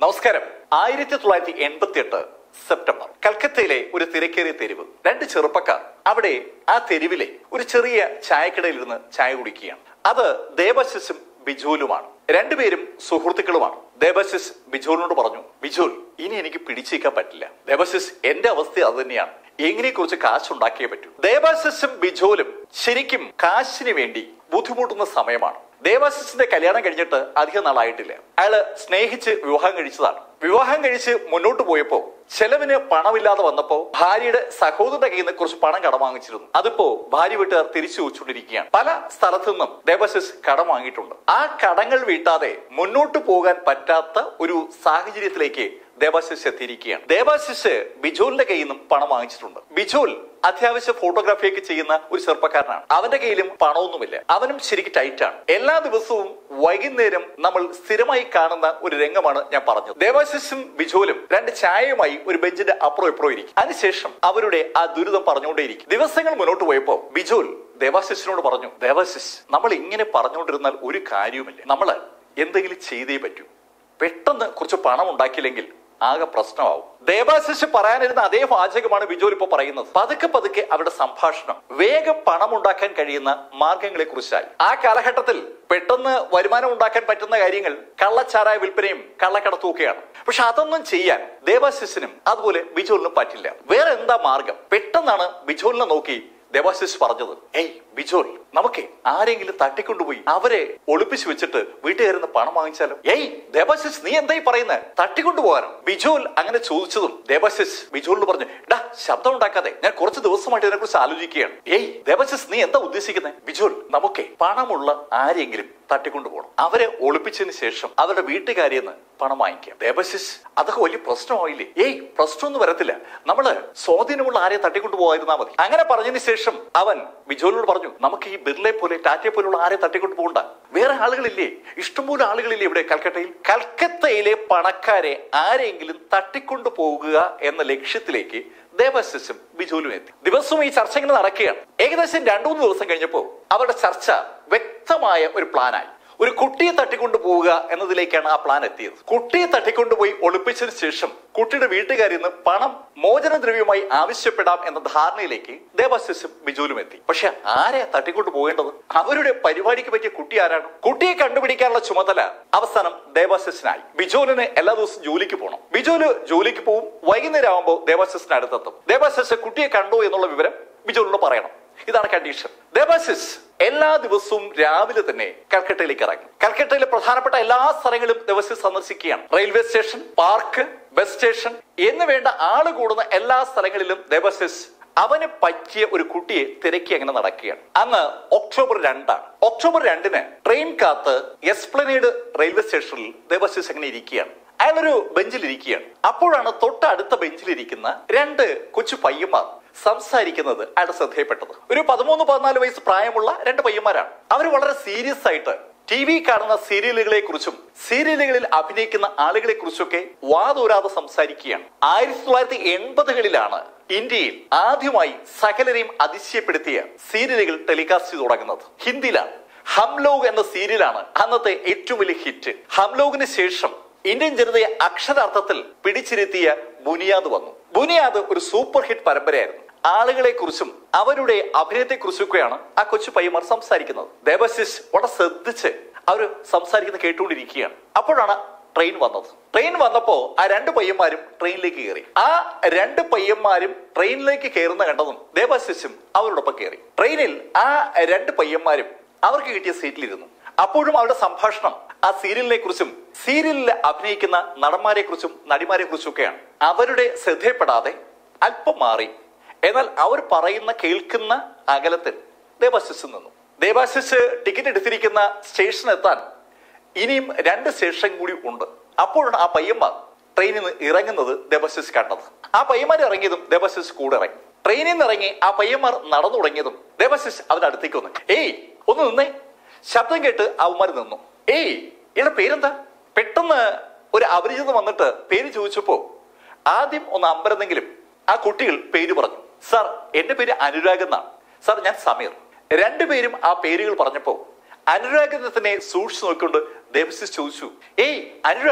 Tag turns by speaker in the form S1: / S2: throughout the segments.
S1: നമസ്കാരം ആയിരത്തി തൊള്ളായിരത്തി എൺപത്തി എട്ട് സെപ്റ്റംബർ കൽക്കത്തയിലെ ഒരു തിരക്കേറിയ തെരുവ് രണ്ട് ചെറുപ്പക്കാർ അവിടെ ആ തെരുവിലെ ഒരു ചെറിയ ചായക്കടയിൽ ഇരുന്ന് ചായ കുടിക്കുകയാണ് അത് ദേവശിസും ബിജുലുമാണ് രണ്ടുപേരും സുഹൃത്തുക്കളുമാണ് ദേവശിസ് ബിജുലിനോട് പറഞ്ഞു ബിജുൽ ഇനി എനിക്ക് പിടിച്ചേക്കാൻ പറ്റില്ല ദേവശിസ് എന്റെ അവസ്ഥ അത് തന്നെയാണ് എങ്ങനെ കുറച്ച് കാശ് ഉണ്ടാക്കിയേ പറ്റൂ ദേവാശിസും ബിജോലും ശരിക്കും കാശിന് വേണ്ടി ബുദ്ധിമുട്ടുന്ന സമയമാണ് ദേവാശിസിന്റെ കല്യാണം കഴിഞ്ഞിട്ട് അധികം നാളായിട്ടില്ല അയാള് സ്നേഹിച്ച് വിവാഹം കഴിച്ചതാണ് വിവാഹം കഴിച്ച് മുന്നോട്ട് പോയപ്പോ ചെലവിന് പണമില്ലാതെ വന്നപ്പോ ഭാര്യയുടെ സഹോദരന്റെ കയ്യിൽ നിന്ന് കുറച്ച് പണം കടം വാങ്ങിച്ചിരുന്നു അതിപ്പോ ഭാര്യ വീട്ടുകാർ തിരിച്ചു വെച്ചുകൊണ്ടിരിക്കുകയാണ് പല സ്ഥലത്തു നിന്നും ദേവശിസ് കടം വാങ്ങിയിട്ടുണ്ട് ആ കടങ്ങൾ വീട്ടാതെ മുന്നോട്ട് പോകാൻ പറ്റാത്ത ഒരു സാഹചര്യത്തിലേക്ക് ദേവാശിസ് എത്തിയിരിക്കുകയാണ് ദേവാശിസ് ബിജോലിന്റെ കയ്യിൽ നിന്നും പണം വാങ്ങിച്ചിട്ടുണ്ട് ബിജോൽ അത്യാവശ്യ ഫോട്ടോഗ്രാഫിയൊക്കെ ചെയ്യുന്ന ഒരു ചെറുപ്പക്കാരനാണ് അവന്റെ കയ്യിലും പണമൊന്നുമില്ല അവനും ശരിക്കും ടൈറ്റ് ആണ് എല്ലാ ദിവസവും വൈകുന്നേരം നമ്മൾ സ്ഥിരമായി കാണുന്ന ഒരു രംഗമാണ് ഞാൻ പറഞ്ഞത് ദേവാശിസും ബിജോലും രണ്ട് ചായയുമായി ഒരു ബെഞ്ചിന്റെ അപ്പുറം ഇപ്പുറം ഇരിക്കും അതിനുശേഷം അവരുടെ ആ ദുരിതം പറഞ്ഞുകൊണ്ടേയിരിക്കും ദിവസങ്ങൾ മുന്നോട്ട് പോയപ്പോ ബിജോൽ ദേവാശിസിനോട് പറഞ്ഞു ദേവാശിസ് നമ്മൾ ഇങ്ങനെ പറഞ്ഞുകൊണ്ടിരുന്നാൽ ഒരു കാര്യവുമില്ല നമ്മൾ എന്തെങ്കിലും ചെയ്തേ പറ്റൂ പെട്ടെന്ന് കുറച്ച് പണം ഉണ്ടാക്കിയില്ലെങ്കിൽ ആകെ പ്രശ്നമാവും ദേവാശിഷ് പറയാനിരുന്ന അതേ വാചകമാണ് ബിജോൽ ഇപ്പൊ പറയുന്നത് പതുക്കെ പതുക്കെ അവരുടെ സംഭാഷണം വേഗം പണം ഉണ്ടാക്കാൻ കഴിയുന്ന മാർഗങ്ങളെ കുറിച്ചായി ആ കാലഘട്ടത്തിൽ പെട്ടെന്ന് വരുമാനം ഉണ്ടാക്കാൻ പറ്റുന്ന കാര്യങ്ങൾ കള്ളച്ചാരായ വിൽപ്പനയും കള്ളക്കടത്തുമൊക്കെയാണ് പക്ഷെ അതൊന്നും ചെയ്യാൻ ദേവാശിസിനും അതുപോലെ ബിജോലിനും പറ്റില്ല വേറെ എന്താ മാർഗം പെട്ടെന്നാണ് ബിജോലിനെ നോക്കി ദേവാശിസ് പറഞ്ഞത് ഏയ് ബിജോൽ നമുക്ക് ആരെങ്കിലും തട്ടിക്കൊണ്ടുപോയി അവരെ ഒളിപ്പിച്ചു വെച്ചിട്ട് വീട്ടുകാരുന്ന് പണം വാങ്ങിച്ചാലോ ഏയ് ദേവാശിസ് നീ എന്തായി പറയുന്നത് തട്ടിക്കൊണ്ടുപോകാനോ ബിജോൽ അങ്ങനെ ചോദിച്ചതും ദേവാശിസ് ബിജോലിന് പറഞ്ഞു ഡാ ശബ്ദം ഉണ്ടാക്കാതെ ഞാൻ കുറച്ച് ദിവസമായിട്ട് ഇതിനെ കുറിച്ച് ആലോചിക്കുകയാണ് ഏയ് ദേവാശിസ് നീ എന്താ ഉദ്ദേശിക്കുന്നത് ബിജോൽ നമുക്ക് പണമുള്ള ആരെങ്കിലും തട്ടിക്കൊണ്ടുപോകണം അവരെ ഒളിപ്പിച്ചതിന് ശേഷം അവരുടെ വീട്ടുകാരിയെന്ന് പണം വാങ്ങിക്കാം ദേവശിസ് അതൊക്കെ വലിയ പ്രശ്നമായില്ലേ ഏയ് പ്രശ്നമൊന്നും വരത്തില്ല നമ്മള് സ്വാധീനമുള്ള ആരെ തട്ടിക്കൊണ്ടു പോയിരുന്നാ മതി അങ്ങനെ പറഞ്ഞതിന് ശേഷം അവൻ ബിജോലിനോട് പറഞ്ഞു നമുക്ക് ഈ ബിർളയെ പോലെ ടാറ്റയെ പോലുള്ള ആരെ തട്ടിക്കൊണ്ടു പോകണ്ട വേറെ ആളുകളില്ലേ ഇഷ്ടംപോലെ ആളുകളില്ലേ ഇവിടെ കൽക്കട്ടയിൽ കൽക്കത്തയിലെ പണക്കാരെ ആരെങ്കിലും തട്ടിക്കൊണ്ടു പോകുക എന്ന ലക്ഷ്യത്തിലേക്ക് ദേവശിസും ബിജോലും എത്തി ദിവസവും ഈ ചർച്ച ഇങ്ങനെ നടക്കുകയാണ് ഏകദേശം രണ്ടു മൂന്ന് ദിവസം കഴിഞ്ഞപ്പോൾ അവരുടെ ചർച്ച വ്യക്തമായ ഒരു പ്ലാനായി ഒരു കുട്ടിയെ തട്ടിക്കൊണ്ടു പോവുക എന്നതിലേക്കാണ് ആ പ്ലാൻ എത്തിയത് കുട്ടിയെ തട്ടിക്കൊണ്ടുപോയി ഒളിപ്പിച്ചതിന് ശേഷം കുട്ടിയുടെ വീട്ടുകാരിൽ നിന്ന് പണം മോചനദ്രവ്യമായി ആവശ്യപ്പെടാം എന്ന ധാരണയിലേക്ക് ദേവാശിസും ബിജുലും എത്തി പക്ഷെ ആരെ തട്ടിക്കൊണ്ടു പോകേണ്ടത് അവരുടെ പരിപാടിക്ക് പറ്റിയ കുട്ടി ആരാണ് കുട്ടിയെ കണ്ടുപിടിക്കാനുള്ള ചുമതല അവസാനം ദേവാശിസിനായി ബിജോലിന് എല്ലാ ദിവസവും ജോലിക്ക് പോകണം ബിജോല് ജോലിക്ക് പോവും വൈകുന്നേരം ആകുമ്പോൾ ദേവാശിസിന് അടുത്തെത്തും ദേവാശിസ് കുട്ടിയെ കണ്ടു എന്നുള്ള വിവരം ബിജോലിനോട് പറയണം ഇതാണ് കണ്ടീഷൻ ദേവാശിസ് എല്ലാ ദിവസവും രാവിലെ തന്നെ കൽക്കട്ടയിലേക്ക് ഇറങ്ങി കൽക്കട്ടയിലെ പ്രധാനപ്പെട്ട എല്ലാ സ്ഥലങ്ങളും ദേവാശിസ് സന്ദർശിക്കുകയാണ് railway station park bus station എന്ന് വേണ്ട ആള് കൂടുന്ന എല്ലാ സ്ഥലങ്ങളിലും ദേവാശിസ് അവന് പറ്റിയ ഒരു കുട്ടിയെ തിരക്കി അങ്ങനെ നടക്കുകയാണ് അന്ന് ഒക്ടോബർ രണ്ടാണ് ഒക്ടോബർ രണ്ടിന് ട്രെയിൻ കാത്ത് എസ്പ്ലനേഡ് റെയിൽവേ സ്റ്റേഷനിൽ ദേവാശിസ് അങ്ങനെ ഇരിക്കുകയാണ് അയാളൊരു ബെഞ്ചിലിരിക്കുകയാണ് അപ്പോഴാണ് തൊട്ടടുത്ത ബെഞ്ചിലിരിക്കുന്ന രണ്ട് കൊച്ചു പയ്യന്മാർ സംസാരിക്കുന്നത് അയാളുടെ ശ്രദ്ധയപ്പെട്ടത് ഒരു പതിമൂന്ന് പതിനാല് വയസ്സ് പ്രായമുള്ള രണ്ട് പയ്യന്മാരാണ് അവർ വളരെ സീരിയസ് ആയിട്ട് ടി വി കാണുന്ന സീരിയലുകളെ കുറിച്ചും സീരിയലുകളിൽ അഭിനയിക്കുന്ന ആളുകളെ കുറിച്ചൊക്കെ വാതോരാതെ സംസാരിക്കുകയാണ് ആയിരത്തി തൊള്ളായിരത്തി എൺപതുകളിലാണ് ഇന്ത്യയിൽ ആദ്യമായി സകലരെയും അതിശയപ്പെടുത്തിയ സീരിയലുകൾ ടെലികാസ്റ്റ് ചെയ്തു തുടങ്ങുന്നത് ഹിന്ദിയിലാണ് ഹംലോഗ് എന്ന സീരിയലാണ് അന്നത്തെ ഏറ്റവും വലിയ ഹിറ്റ് ഹംലോഗിന് ശേഷം ഇന്ത്യൻ ജനതയെ അക്ഷരാർത്ഥത്തിൽ പിടിച്ചിരുത്തിയ ബുനിയാദ് വന്നു ബുനിയാദ് ഒരു സൂപ്പർ ഹിറ്റ് പരമ്പരയായിരുന്നു ആളുകളെ കുറിച്ചും അവരുടെ അഭിനയത്തെ കുറിച്ചൊക്കെയാണ് ആ കൊച്ചു പയ്യന്മാർ സംസാരിക്കുന്നത് ദേവശിഷ് വളരെ ശ്രദ്ധിച്ച് അവർ സംസാരിക്കുന്നത് കേട്ടുകൊണ്ടിരിക്കുകയാണ് അപ്പോഴാണ് ട്രെയിൻ വന്നത് ട്രെയിൻ വന്നപ്പോ ആ രണ്ട് പയ്യന്മാരും ട്രെയിനിലേക്ക് കയറി ആ രണ്ട് പയ്യന്മാരും ട്രെയിനിലേക്ക് കയറുന്ന കണ്ടതും ദേവാശിഷും അവരോടൊപ്പം കയറി ട്രെയിനിൽ ആ രണ്ട് പയ്യന്മാരും അവർക്ക് കിട്ടിയ സീറ്റിലിരുന്നു അപ്പോഴും അവരുടെ സംഭാഷണം ആ സീരിയലിനെ കുറിച്ചും സീരിയലിൽ അഭിനയിക്കുന്ന നടന്മാരെ കുറിച്ചും നടിമാരെ കുറിച്ചും ഒക്കെയാണ് അവരുടെ ശ്രദ്ധയപ്പെടാതെ അല്പം മാറി എന്നാൽ അവർ പറയുന്ന കേൾക്കുന്ന അകലത്തിൽ ദേവാശിസ് നിന്നു ദേവാശിസ് ടിക്കറ്റ് എടുത്തിരിക്കുന്ന സ്റ്റേഷൻ എത്താൻ ഇനിയും രണ്ട് സ്റ്റേഷൻ കൂടി ഉണ്ട് അപ്പോഴാണ് ആ പയ്യന്മാർ ട്രെയിനിൽ നിന്ന് ഇറങ്ങുന്നത് ദേവാശിസ് കണ്ടത് ആ പയ്യന്മാർ ഇറങ്ങിയതും ദേവാശിസ് കൂടെ ഇറങ്ങി ട്രെയിനിൽ നിന്ന് ഇറങ്ങി ആ പയ്യന്മാർ നടന്നു തുടങ്ങിയതും ദേവാശിസ് അവരുടെ അടുത്തേക്ക് വന്നു ഏയ് ഒന്ന് നിന്നേ ശബ്ദം കേട്ട് അവന്മാർ നിന്നു ഏയ് ഇയാളുടെ പേരെന്താ പെട്ടെന്ന് ഒരു അപരിചിതം വന്നിട്ട് പേര് ചോദിച്ചപ്പോ ആദ്യം ഒന്ന് അമ്പരന്നെങ്കിലും ആ കുട്ടികൾ പേര് പറഞ്ഞു സാർ എന്റെ പേര് അനുരാഗ് എന്നാണ് സാർ ഞാൻ സമീർ രണ്ടുപേരും ആ പേരുകൾ പറഞ്ഞപ്പോ അനുരാഗിനെ സൂക്ഷിച്ചു നോക്കിക്കൊണ്ട് ദേവസിസ് ചോദിച്ചു ഏയ് അനുരാഗ്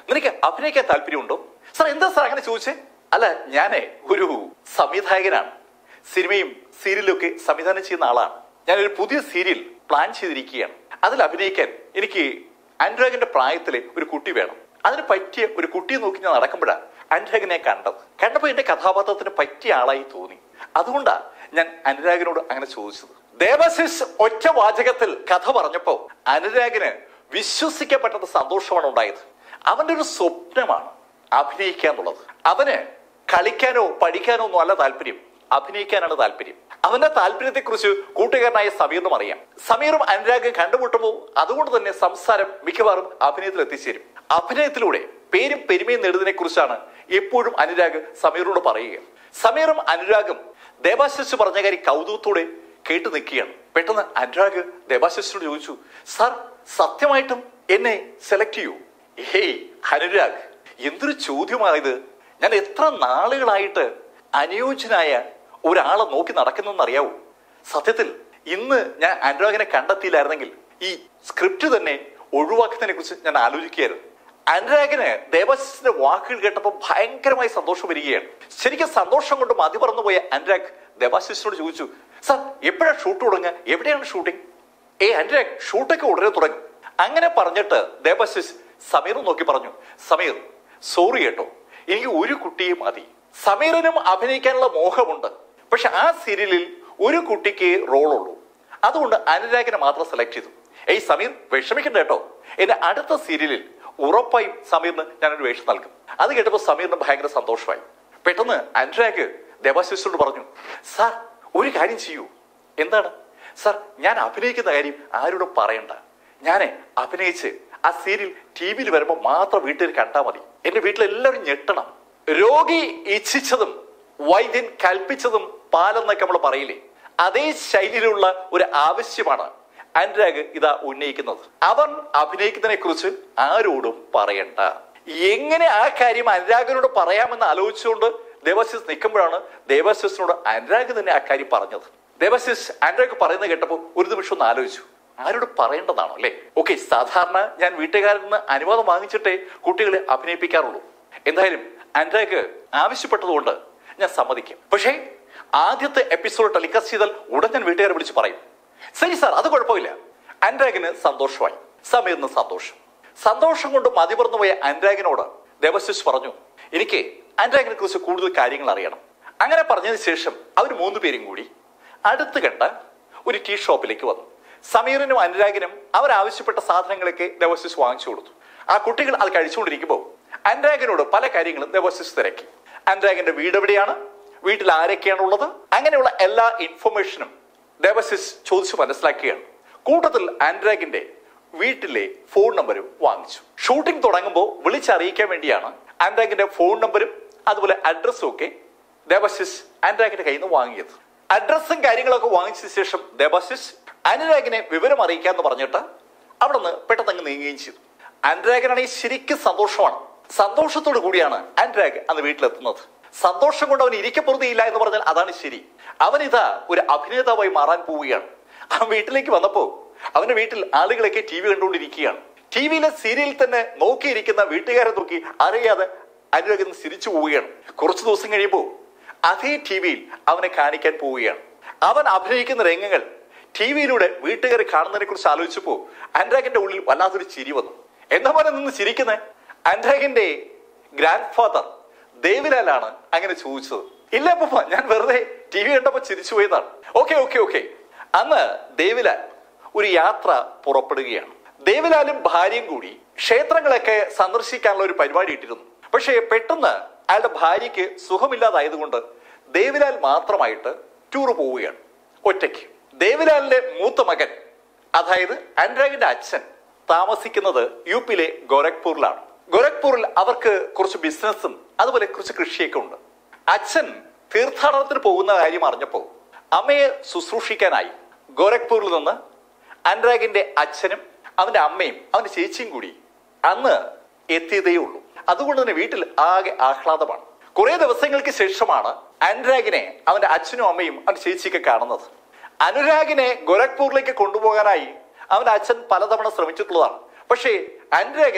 S1: നിനക്ക് അഭിനയിക്കാൻ താല്പര്യമുണ്ടോ സാർ എന്താ സാർ അങ്ങനെ ചോദിച്ചേ അല്ല ഞാനേ ഒരു സംവിധായകനാണ് സിനിമയും സീരിയലും ഒക്കെ സംവിധാനം ചെയ്യുന്ന ആളാണ് ഞാനൊരു പുതിയ സീരിയൽ പ്ലാൻ ചെയ്തിരിക്കുകയാണ് അതിൽ അഭിനയിക്കാൻ എനിക്ക് അനുരാഗിന്റെ പ്രായത്തിലെ ഒരു കുട്ടി വേണം അതിന് പറ്റിയ ഒരു കുട്ടിയെ നോക്കി ഞാൻ നടക്കുമ്പോഴാണ് അനുരാഗിനെ കണ്ടത് കണ്ടപ്പോൾ എന്റെ കഥാപാത്രത്തിന് പറ്റിയ ആളായി തോന്നി അതുകൊണ്ടാ ഞാൻ അനുരാഗിനോട് അങ്ങനെ ചോദിച്ചത് ദേവശിഷ് ഒറ്റ വാചകത്തിൽ കഥ പറഞ്ഞപ്പോ അനുരാഗിന് വിശ്വസിക്കപ്പെട്ടത് സന്തോഷമാണ് ഉണ്ടായത് അവന്റെ ഒരു സ്വപ്നമാണ് അഭിനയിക്കുക എന്നുള്ളത് അവന് കളിക്കാനോ പഠിക്കാനോ ഒന്നും അല്ല താല്പര്യം അഭിനയിക്കാനാണ് താല്പര്യം അവന്റെ താല്പര്യത്തെ കുറിച്ച് കൂട്ടുകാരനായ സമീറിനും അറിയാം സമീറും അനുരാഗും കണ്ടുമുട്ടുമ്പോൾ അതുകൊണ്ട് തന്നെ സംസാരം മിക്കവാറും അഭിനയത്തിൽ എത്തിച്ചേരും അഭിനയത്തിലൂടെ പേരും പെരുമയും നേടുന്നതിനെ കുറിച്ചാണ് എപ്പോഴും അനുരാഗ് സമീറിനോട് പറയുക സമീറും അനുരാഗും ദേവാശിസ് പറഞ്ഞ കാര്യം കൗതുകത്തോടെ കേട്ടു നിൽക്കുകയാണ് പെട്ടെന്ന് അനുരാഗ് ദേവാശിസിനോട് ചോദിച്ചു സാർ സത്യമായിട്ടും എന്നെ സെലക്ട് ചെയ്യൂ ഹേയ് അനുരാഗ് എന്തൊരു ചോദ്യമായത് ഞാൻ എത്ര നാളുകളായിട്ട് അനുയോജ്യനായ ഒരാളെ നോക്കി നടക്കുന്നറിയാവൂ സത്യത്തിൽ ഇന്ന് ഞാൻ അനുരാഗിനെ കണ്ടെത്തിയില്ലായിരുന്നെങ്കിൽ ഈ സ്ക്രിപ്റ്റ് തന്നെ ഒഴിവാക്കുന്നതിനെ കുറിച്ച് ഞാൻ ആലോചിക്കുകയായിരുന്നു അനുരാഗിന് ദേവസിന്റെ വാക്കുകൾ കേട്ടപ്പോൾ ഭയങ്കരമായി സന്തോഷം വരികയാണ് ശരിക്കും സന്തോഷം കൊണ്ട് മതി പറന്നുപോയ അനുരാഗ് ദേവാശിസിനോട് ചോദിച്ചു സാർ എപ്പോഴാണ് ഷൂട്ട് തുടങ്ങുക എവിടെയാണ് ഷൂട്ടിംഗ് ഏ അനുരാഗ് ഷൂട്ടൊക്കെ ഉടനെ തുടങ്ങും അങ്ങനെ പറഞ്ഞിട്ട് ദേവശിസ് സമീർ നോക്കി പറഞ്ഞു സമീർ സോറി കേട്ടോ എനിക്ക് ഒരു കുട്ടിയെ മതി സമീറിനും അഭിനയിക്കാനുള്ള മോഹമുണ്ട് പക്ഷെ ആ സീരിയലിൽ ഒരു കുട്ടിക്ക് റോളുള്ളൂ അതുകൊണ്ട് അനുരാഗിനെ മാത്രം സെലക്ട് ചെയ്തു ഏയ് സമീർ വിഷമിക്കണ്ട കേട്ടോ എന്റെ അടുത്ത സീരിയലിൽ ഉറപ്പായും സമീറിന് ഞാനൊരു വേഷം നൽകും അത് കേട്ടപ്പോൾ സമീറിന് ഭയങ്കര സന്തോഷമായി പെട്ടെന്ന് അനുരാഗ് ദേവാശിസിനോട് പറഞ്ഞു സാർ ഒരു കാര്യം ചെയ്യൂ എന്താണ് സാർ ഞാൻ അഭിനയിക്കുന്ന കാര്യം ആരോടും പറയണ്ട ഞാനേ അഭിനയിച്ച് ആ സീരിയൽ ടി വിയിൽ വരുമ്പോൾ മാത്രം വീട്ടിൽ കണ്ടാൽ മതി എന്റെ വീട്ടിലെല്ലാവരും ഞെട്ടണം രോഗി ഇച്ഛിച്ചതും വൈദ്യൻ കൽപ്പിച്ചതും പാലെന്നൊക്കെ നമ്മൾ പറയില്ലേ അതേ ശൈലിയിലുള്ള ഒരു ആവശ്യമാണ് അനുരാഗ് ഇതാ ഉന്നയിക്കുന്നത് അവൻ അഭിനയിക്കുന്നതിനെ കുറിച്ച് ആരോടും പറയണ്ട എങ്ങനെ ആ കാര്യം അനുരാഗിനോട് പറയാമെന്ന് ആലോചിച്ചുകൊണ്ട് ദേവാശിസ് നിൽക്കുമ്പോഴാണ് ദേവാശിസിനോട് അനുരാഗ് തന്നെ ആ കാര്യം പറഞ്ഞത് ദേവാശിസ് അനുരാഗ് പറയുന്നത് കേട്ടപ്പോൾ ഒരു നിമിഷം ഒന്ന് ആലോചിച്ചു ആരോട് പറയേണ്ടതാണോ അല്ലേ ഓക്കെ സാധാരണ ഞാൻ വീട്ടുകാരിൽ നിന്ന് അനുവാദം വാങ്ങിച്ചിട്ടേ കുട്ടികളെ അഭിനയിപ്പിക്കാറുള്ളൂ എന്തായാലും അനുരാഗ് ആവശ്യപ്പെട്ടതുകൊണ്ട് ഞാൻ സമ്മതിക്കും പക്ഷേ ആദ്യത്തെ എപ്പിസോഡ് ടെലികാസ്റ്റ് ചെയ്താൽ ഉടൻ ഞാൻ വീട്ടുകാരെ വിളിച്ച് പറയും ശരി സാർ അത് കുഴപ്പമില്ല അനുരാഗിന് സന്തോഷമായി സമീറിന് സന്തോഷം സന്തോഷം കൊണ്ട് മതിമറന്നുപോയ അനുരാഗിനോട് ദേവശിഷ് പറഞ്ഞു എനിക്ക് അനുരാഗിനെ കുറിച്ച് കൂടുതൽ കാര്യങ്ങൾ അറിയണം അങ്ങനെ പറഞ്ഞതിന് ശേഷം അവർ മൂന്ന് പേരും കൂടി അടുത്ത് കണ്ട ഒരു ടീ ഷോപ്പിലേക്ക് വന്നു സമീറിനും അനുരാഗിനും അവർ ആവശ്യപ്പെട്ട സാധനങ്ങളൊക്കെ ദേവശിഷ് വാങ്ങിച്ചു കൊടുത്തു ആ കുട്ടികൾ അത് കഴിച്ചുകൊണ്ടിരിക്കുമ്പോൾ അനുരാഗിനോട് പല കാര്യങ്ങളും ദേവശിഷ് തിരക്കി അനുരാഗിന്റെ വീട് എവിടെയാണ് വീട്ടിൽ ആരൊക്കെയാണ് ഉള്ളത് അങ്ങനെയുള്ള എല്ലാ ഇൻഫർമേഷനും ദേവശിസ് ചോദിച്ചു മനസ്സിലാക്കുകയാണ് കൂട്ടത്തിൽ അനുരാഗിന്റെ വീട്ടിലെ ഫോൺ നമ്പരും വാങ്ങിച്ചു ഷൂട്ടിംഗ് തുടങ്ങുമ്പോൾ വിളിച്ചറിയിക്കാൻ വേണ്ടിയാണ് അനുരാഗിന്റെ ഫോൺ നമ്പരും അതുപോലെ അഡ്രസ്സും ഒക്കെ ദേവശിസ് അനുരാഗിന്റെ കയ്യിൽ നിന്ന് വാങ്ങിയത് അഡ്രസ്സും കാര്യങ്ങളൊക്കെ വാങ്ങിച്ച ശേഷം ദേവശിസ് അനുരാഗിനെ വിവരം അറിയിക്കാന്ന് പറഞ്ഞിട്ട് അവിടെ നിന്ന് പെട്ടെന്ന് അങ്ങ് നീങ്ങുകയും ചെയ്തു അനുരാഗനാണെങ്കിൽ ശരിക്കും സന്തോഷമാണ് സന്തോഷത്തോടു കൂടിയാണ് അനുരാഗ് അന്ന് വീട്ടിലെത്തുന്നത് സന്തോഷം കൊണ്ട് അവൻ ഇരിക്കപ്പുറതിയില്ല എന്ന് പറഞ്ഞാൽ അതാണ് ശരി അവൻ ഇതാ ഒരു അഭിനേതാവായി മാറാൻ പോവുകയാണ് അവൻ വീട്ടിലേക്ക് വന്നപ്പോ അവന്റെ വീട്ടിൽ ആളുകളൊക്കെ ടി വി കണ്ടുകൊണ്ടിരിക്കുകയാണ് ടി വിയിലെ സീരിയലിൽ തന്നെ നോക്കിയിരിക്കുന്ന വീട്ടുകാരെ നോക്കി അറിയാതെ അനുരാഗ് ഇന്ന് ചിരിച്ചു പോവുകയാണ് കുറച്ചു ദിവസം കഴിയുമ്പോൾ അതേ ടി വിയിൽ അവനെ കാണിക്കാൻ പോവുകയാണ് അവൻ അഭിനയിക്കുന്ന രംഗങ്ങൾ ടി വിയിലൂടെ വീട്ടുകാർ കാണുന്നതിനെ കുറിച്ച് ആലോചിച്ചപ്പോ അനുരാഗിന്റെ ഉള്ളിൽ വല്ലാത്തൊരു ചിരി വന്നു എന്താ പോലെ നിന്ന് ചിരിക്കുന്നത് അനുരാഗിന്റെ ഗ്രാൻഡ് ഫാദർ ദേവിലാലാണ് അങ്ങനെ ചോദിച്ചത് ഇല്ല അപ്പ ഞാൻ വെറുതെ ടി വി കണ്ടപ്പോ ചിരിച്ചു പോയതാണ് ഓക്കെ ഓക്കെ ഓക്കെ അന്ന് ദേവിലാൽ ഒരു യാത്ര പുറപ്പെടുകയാണ് ദേവിലാലും ഭാര്യയും കൂടി ക്ഷേത്രങ്ങളൊക്കെ സന്ദർശിക്കാനുള്ള ഒരു പരിപാടി ഇട്ടിരുന്നു പക്ഷേ പെട്ടെന്ന് അയാളുടെ ഭാര്യയ്ക്ക് സുഖമില്ലാതായതുകൊണ്ട് ദേവിലാൽ മാത്രമായിട്ട് ടൂർ പോവുകയാണ് ഒറ്റയ്ക്ക് ദേവിലാലിന്റെ മൂത്ത മകൻ അതായത് അനുരാഗിന്റെ അച്ഛൻ താമസിക്കുന്നത് യു പിയിലെ ഗോരഖ്പൂരിലാണ് ഗോരഖ്പൂരിൽ അവർക്ക് കുറച്ച് ബിസിനസ്സും അതുപോലെ കുറച്ച് കൃഷിയൊക്കെ ഉണ്ട് അച്ഛൻ തീർത്ഥാടനത്തിന് പോകുന്ന കാര്യം അറിഞ്ഞപ്പോൾ അമ്മയെ ശുശ്രൂഷിക്കാനായി ഗോരഖ്പൂരിൽ നിന്ന് അനുരാഗിന്റെ അച്ഛനും അവന്റെ അമ്മയും അവന്റെ ചേച്ചിയും കൂടി അന്ന് എത്തിയതേ ഉള്ളൂ അതുകൊണ്ട് തന്നെ വീട്ടിൽ ആകെ ആഹ്ലാദമാണ് കുറെ ദിവസങ്ങൾക്ക് ശേഷമാണ് അനുരാഗിനെ അവന്റെ അച്ഛനും അമ്മയും അവന്റെ ചേച്ചിയൊക്കെ കാണുന്നത് അനുരാഗിനെ ഗോരഖ്പൂരിലേക്ക് കൊണ്ടുപോകാനായി അവന്റെ അച്ഛൻ പലതവണ ശ്രമിച്ചിട്ടുള്ളതാണ് പക്ഷേ അനുരാഗിന്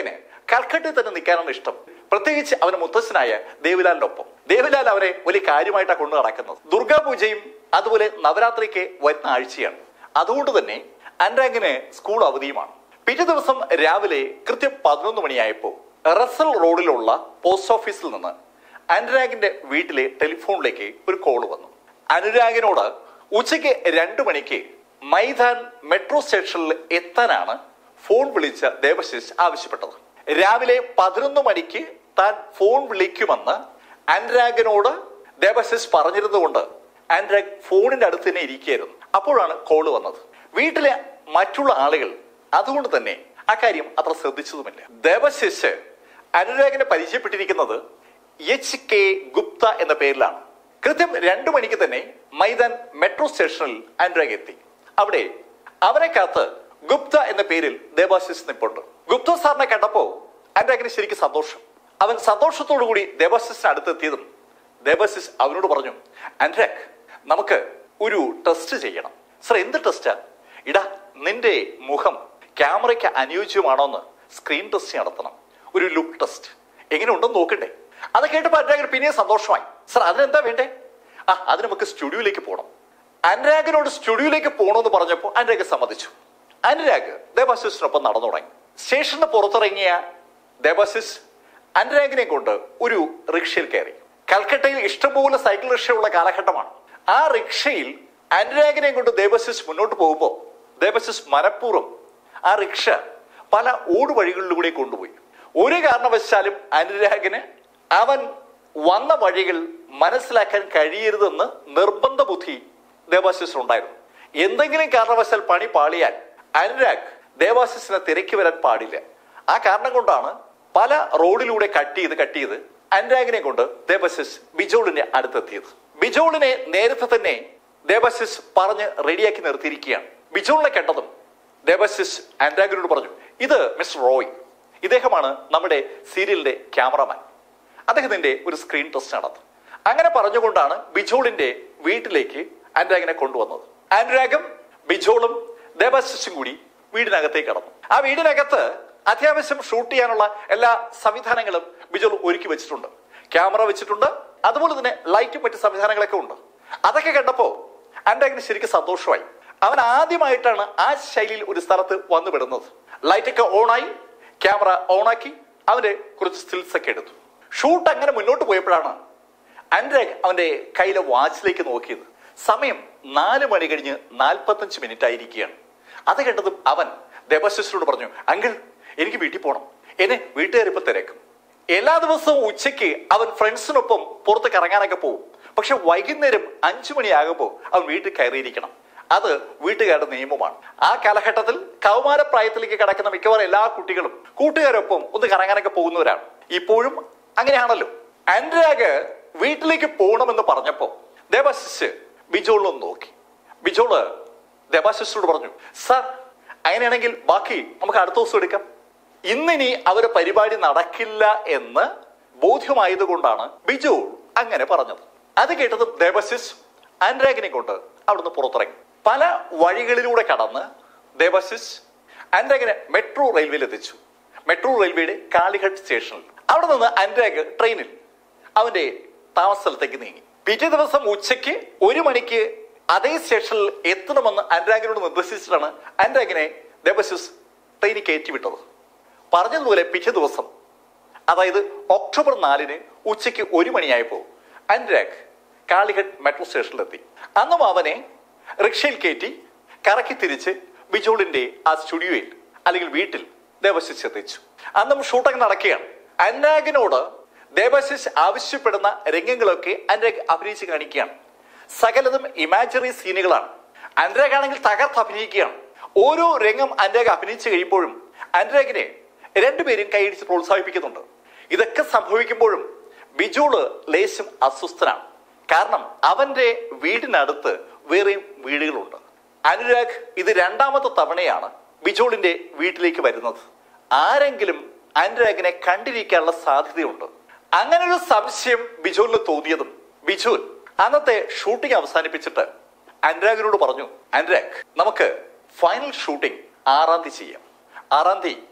S1: കൽക്കട്ടയിൽ തന്നെ നിൽക്കാനാണ് ഇഷ്ടം പ്രത്യേകിച്ച് അവന് മുത്തച്ഛനായ ദേവിലാലിന്റെ ഒപ്പം ദേവിലാൽ അവരെ വലിയ കാര്യമായിട്ടാണ് കൊണ്ടു നടക്കുന്നത് ദുർഗാപൂജയും അതുപോലെ നവരാത്രിക്ക് വരുന്ന ആഴ്ചയാണ് അതുകൊണ്ട് തന്നെ അനുരാഗിന് സ്കൂൾ അവധിയുമാണ് പിറ്റേ ദിവസം രാവിലെ കൃത്യം പതിനൊന്ന് മണിയായപ്പോൾ റസൽ റോഡിലുള്ള പോസ്റ്റ് ഓഫീസിൽ നിന്ന് അനുരാഗിന്റെ വീട്ടിലെ ടെലിഫോണിലേക്ക് ഒരു കോൾ വന്നു അനുരാഗിനോട് ഉച്ചയ്ക്ക് രണ്ടു മണിക്ക് മൈതാൻ മെട്രോ സ്റ്റേഷനിൽ എത്താനാണ് ഫോൺ വിളിച്ച ദേവശിഷ് ആവശ്യപ്പെട്ടത് രാവിലെ പതിനൊന്ന് മണിക്ക് താൻ ഫോൺ വിളിക്കുമെന്ന് അനുരാഗിനോട് ദേവശിഷ് പറഞ്ഞിരുന്നുകൊണ്ട് അനുരാഗ് ഫോണിന്റെ അടുത്ത് തന്നെ ഇരിക്കുകയായിരുന്നു അപ്പോഴാണ് കോള് വന്നത് വീട്ടിലെ മറ്റുള്ള ആളുകൾ അതുകൊണ്ട് തന്നെ അക്കാര്യം അത്ര ശ്രദ്ധിച്ചതുമില്ല ദേവശിഷ് അനുരാഗിനെ പരിചയപ്പെട്ടിരിക്കുന്നത് എച്ച് കെ ഗുപ്ത എന്ന പേരിലാണ് കൃത്യം രണ്ടു മണിക്ക് തന്നെ മൈതാൻ മെട്രോ സ്റ്റേഷനിൽ അനുരാഗ് എത്തി അവിടെ അവരെ കാത്ത് ഗുപ്ത എന്ന പേരിൽ ദേവാശിസ് നിപ്പുണ്ട് ഗുപ്ത സാറിനെ കണ്ടപ്പോ അനുരാഗിന് ശരിക്കും സന്തോഷം അവൻ സന്തോഷത്തോടു കൂടി ദേവാശിസിന് അടുത്തെത്തിയതും ദേവാശിസ് അവനോട് പറഞ്ഞു അനുരാഗ് നമുക്ക് ഒരു ടെസ്റ്റ് ചെയ്യണം സർ എന്ത് ടെസ്റ്റാ ഇടാ നിന്റെ മുഖം ക്യാമറയ്ക്ക് അനുയോജ്യമാണോന്ന് സ്ക്രീൻ ടെസ്റ്റ് നടത്തണം ഒരു ലുക്ക് ടെസ്റ്റ് എങ്ങനെ ഉണ്ടെന്ന് നോക്കണ്ടേ അത് കേട്ടപ്പോൾ അനുരാഗിന് പിന്നെയും സന്തോഷമായി സർ അതിനെന്താ വേണ്ടേ ആ അതിന് നമുക്ക് സ്റ്റുഡിയോയിലേക്ക് പോകണം അനുരാഗിനോട് സ്റ്റുഡിയോയിലേക്ക് പോകണമെന്ന് പറഞ്ഞപ്പോൾ അനുരാഗ് സമ്മതിച്ചു അനുരാഗ് ദേവാശിസിനൊപ്പം നടന്നു തുടങ്ങി സ്റ്റേഷന് പുറത്തിറങ്ങിയ ദേവാശിസ് അനുരാഗിനെ കൊണ്ട് ഒരു റിക്ഷയിൽ കയറി കൽക്കട്ടയിൽ ഇഷ്ടംപോലെ സൈക്കിൾ റിക്ഷ ഉള്ള കാലഘട്ടമാണ് ആ റിക്ഷയിൽ അനുരാഗിനെ കൊണ്ട് ദേവശിസ് മുന്നോട്ട് പോകുമ്പോൾ ദേവശിസ് മനഃപൂർവ്വം ആ റിക്ഷ പല ഊടുവഴികളിലൂടെ കൊണ്ടുപോയി ഒരു കാരണവശാലും അനുരാഗിന് അവൻ വന്ന വഴികൾ മനസ്സിലാക്കാൻ കഴിയരുതെന്ന് നിർബന്ധ ബുദ്ധി ദേവാശിസിന് ഉണ്ടായിരുന്നു എന്തെങ്കിലും കാരണവശാൽ പണി പാളിയാൽ അനുരാഗ് ദേവാശിസിനെ തിരക്കി വരാൻ പാടില്ല ആ കാരണം കൊണ്ടാണ് പല റോഡിലൂടെ കട്ട് ചെയ്ത് കട്ട് ചെയ്ത് അനുരാഗിനെ കൊണ്ട് ദേവശിസ് ബിജോളിന്റെ അടുത്തെത്തിയത് ബിജോളിനെ നേരത്തെ തന്നെ ദേവശിസ് പറഞ്ഞ് റെഡിയാക്കി നിർത്തിയിരിക്കുകയാണ് ബിജോളിനെ കണ്ടതും ദേവശിസ് അനുരാഗിനോട് പറഞ്ഞു ഇത് മിസ്റ്റർ റോയ് ഇദ്ദേഹമാണ് നമ്മുടെ സീരിയലിന്റെ ക്യാമറമാൻ അദ്ദേഹത്തിന്റെ ഒരു സ്ക്രീൻ ടെസ്റ്റ് നടത്തും അങ്ങനെ പറഞ്ഞുകൊണ്ടാണ് ബിജോളിന്റെ വീട്ടിലേക്ക് അനുരാഗിനെ കൊണ്ടുവന്നത് അനുരാഗും ബിജോളും ദേവാശിസും കൂടി വീടിനകത്തേക്ക് കടന്നു ആ വീടിനകത്ത് അത്യാവശ്യം ഷൂട്ട് ചെയ്യാനുള്ള എല്ലാ സംവിധാനങ്ങളും ബിജോൾ ഒരുക്കി വെച്ചിട്ടുണ്ട് ക്യാമറ വെച്ചിട്ടുണ്ട് അതുപോലെ തന്നെ ലൈറ്റും മറ്റു സംവിധാനങ്ങളൊക്കെ ഉണ്ട് അതൊക്കെ കണ്ടപ്പോ അനുരാഗിന് ശരിക്കും സന്തോഷമായി അവൻ ആദ്യമായിട്ടാണ് ആ ശൈലിയിൽ ഒരു സ്ഥലത്ത് വന്നു വിടുന്നത് ലൈറ്റൊക്കെ ഓണായി ക്യാമറ ഓണാക്കി അവന്റെ കുറച്ച് സ്റ്റിൽസ് ഒക്കെ എടുത്തു ഷൂട്ട് അങ്ങനെ മുന്നോട്ട് പോയപ്പോഴാണ് അനുരാഗ് അവന്റെ കയ്യിലെ വാച്ചിലേക്ക് നോക്കിയത് സമയം നാല് മണി കഴിഞ്ഞ് നാൽപ്പത്തഞ്ച് മിനിറ്റ് ആയിരിക്കുകയാണ് അത് കണ്ടതും അവൻ ദേവശിഷനോട് പറഞ്ഞു അങ്കിൾ എനിക്ക് വീട്ടിൽ പോകണം എന്നെ വീട്ടുകാരിപ്പോ തിരക്കും എല്ലാ ദിവസവും ഉച്ചയ്ക്ക് അവൻ ഫ്രണ്ട്സിനൊപ്പം പുറത്ത് കറങ്ങാനൊക്കെ പോകും പക്ഷെ വൈകുന്നേരം അഞ്ചു മണിയാകുമ്പോൾ അവൻ വീട്ടിൽ കയറിയിരിക്കണം അത് വീട്ടുകാരുടെ നിയമമാണ് ആ കാലഘട്ടത്തിൽ കൗമാരപ്രായത്തിലേക്ക് കടക്കുന്ന മിക്കവാറും എല്ലാ കുട്ടികളും കൂട്ടുകാരൊപ്പം ഒന്ന് കറങ്ങാനൊക്കെ പോകുന്നവരാണ് ഇപ്പോഴും അങ്ങനെയാണല്ലോ അനുരാഗ് വീട്ടിലേക്ക് പോകണമെന്ന് പറഞ്ഞപ്പോ ദേവാശിസ് ബിജോളിലൊന്ന് നോക്കി ബിജോള് ദേവാശിസിനോട് പറഞ്ഞു സാർ അങ്ങനെയാണെങ്കിൽ ബാക്കി നമുക്ക് അടുത്ത ദിവസം എടുക്കാം ഇന്നിനി അവരെ പരിപാടി നടക്കില്ല എന്ന് ബോധ്യമായതുകൊണ്ടാണ് ബിജോൾ അങ്ങനെ പറഞ്ഞത് അത് കേട്ടതും ദേവശിസ് അനുരാഗിനെ കൊണ്ട് അവിടുന്ന് പുറത്തിറങ്ങി പല വഴികളിലൂടെ കടന്ന് ദേവശിസ് അനുരാഗിനെ മെട്രോ റെയിൽവേയിൽ എത്തിച്ചു മെട്രോ റെയിൽവേയുടെ കാളിഘട്ട് സ്റ്റേഷനിൽ അവിടെ നിന്ന് അനുരാഗ് ട്രെയിനിൽ അവന്റെ താമസ സ്ഥലത്തേക്ക് നീങ്ങി പിറ്റേ ദിവസം ഉച്ചയ്ക്ക് ഒരു മണിക്ക് അതേ സ്റ്റേഷനിൽ എത്തണമെന്ന് അനുരാഗിനോട് നിർദ്ദേശിച്ചിട്ടാണ് അനുരാഗിനെ ദേവശിസ് ട്രെയിനിൽ കയറ്റിവിട്ടത് പറഞ്ഞതുപോലെ പിറ്റേ ദിവസം അതായത് ഒക്ടോബർ നാലിന് ഉച്ചയ്ക്ക് ഒരു മണിയായപ്പോൾ അനുരാഗ് കാളിഘട്ട് മെട്രോ സ്റ്റേഷനിലെത്തി അന്നും അവനെ റിക്ഷയിൽ കയറ്റി കറക്കി തിരിച്ച് ബിജോളിന്റെ ആ സ്റ്റുഡിയോയിൽ അല്ലെങ്കിൽ വീട്ടിൽ ദേവശിസ് എത്തിച്ചു അന്നും ഷൂട്ടിംഗ് നടക്കുകയാണ് അനുരാഗിനോട് ദേവശിസ് ആവശ്യപ്പെടുന്ന രംഗങ്ങളൊക്കെ അനുരാഗ് അഭിനയിച്ച് കാണിക്കുകയാണ് സകലതും ഇമാജിനറി സീനുകളാണ് അനുരാഗ് ആണെങ്കിൽ തകർത്ത് അഭിനയിക്കുകയാണ് ഓരോ രംഗം അനുരാഗ് അഭിനയിച്ചു കഴിയുമ്പോഴും അനുരാഗിനെ രണ്ടുപേരും കൈയടിച്ച് പ്രോത്സാഹിപ്പിക്കുന്നുണ്ട് ഇതൊക്കെ സംഭവിക്കുമ്പോഴും ബിജോള് ലേശം അസ്വസ്ഥനാണ് കാരണം അവന്റെ വീടിനടുത്ത് വേറെയും വീടുകളുണ്ട് അനുരാഗ് ഇത് രണ്ടാമത്തെ തവണയാണ് ബിജോളിന്റെ വീട്ടിലേക്ക് വരുന്നത് ആരെങ്കിലും അനുരാഗിനെ കണ്ടിരിക്കാനുള്ള സാധ്യതയുണ്ട് അങ്ങനെ ഒരു സംശയം ബിജോലിന് തോന്നിയതും ബിജോൽ അന്നത്തെ ഷൂട്ടിംഗ് അവസാനിപ്പിച്ചിട്ട് അനുരാഗിനോട് പറഞ്ഞു അനുരാഗ് നമുക്ക് ഫൈനൽ ഷൂട്ടിംഗ് ആറാം തീയതി ചെയ്യാം ആറാം തീയതി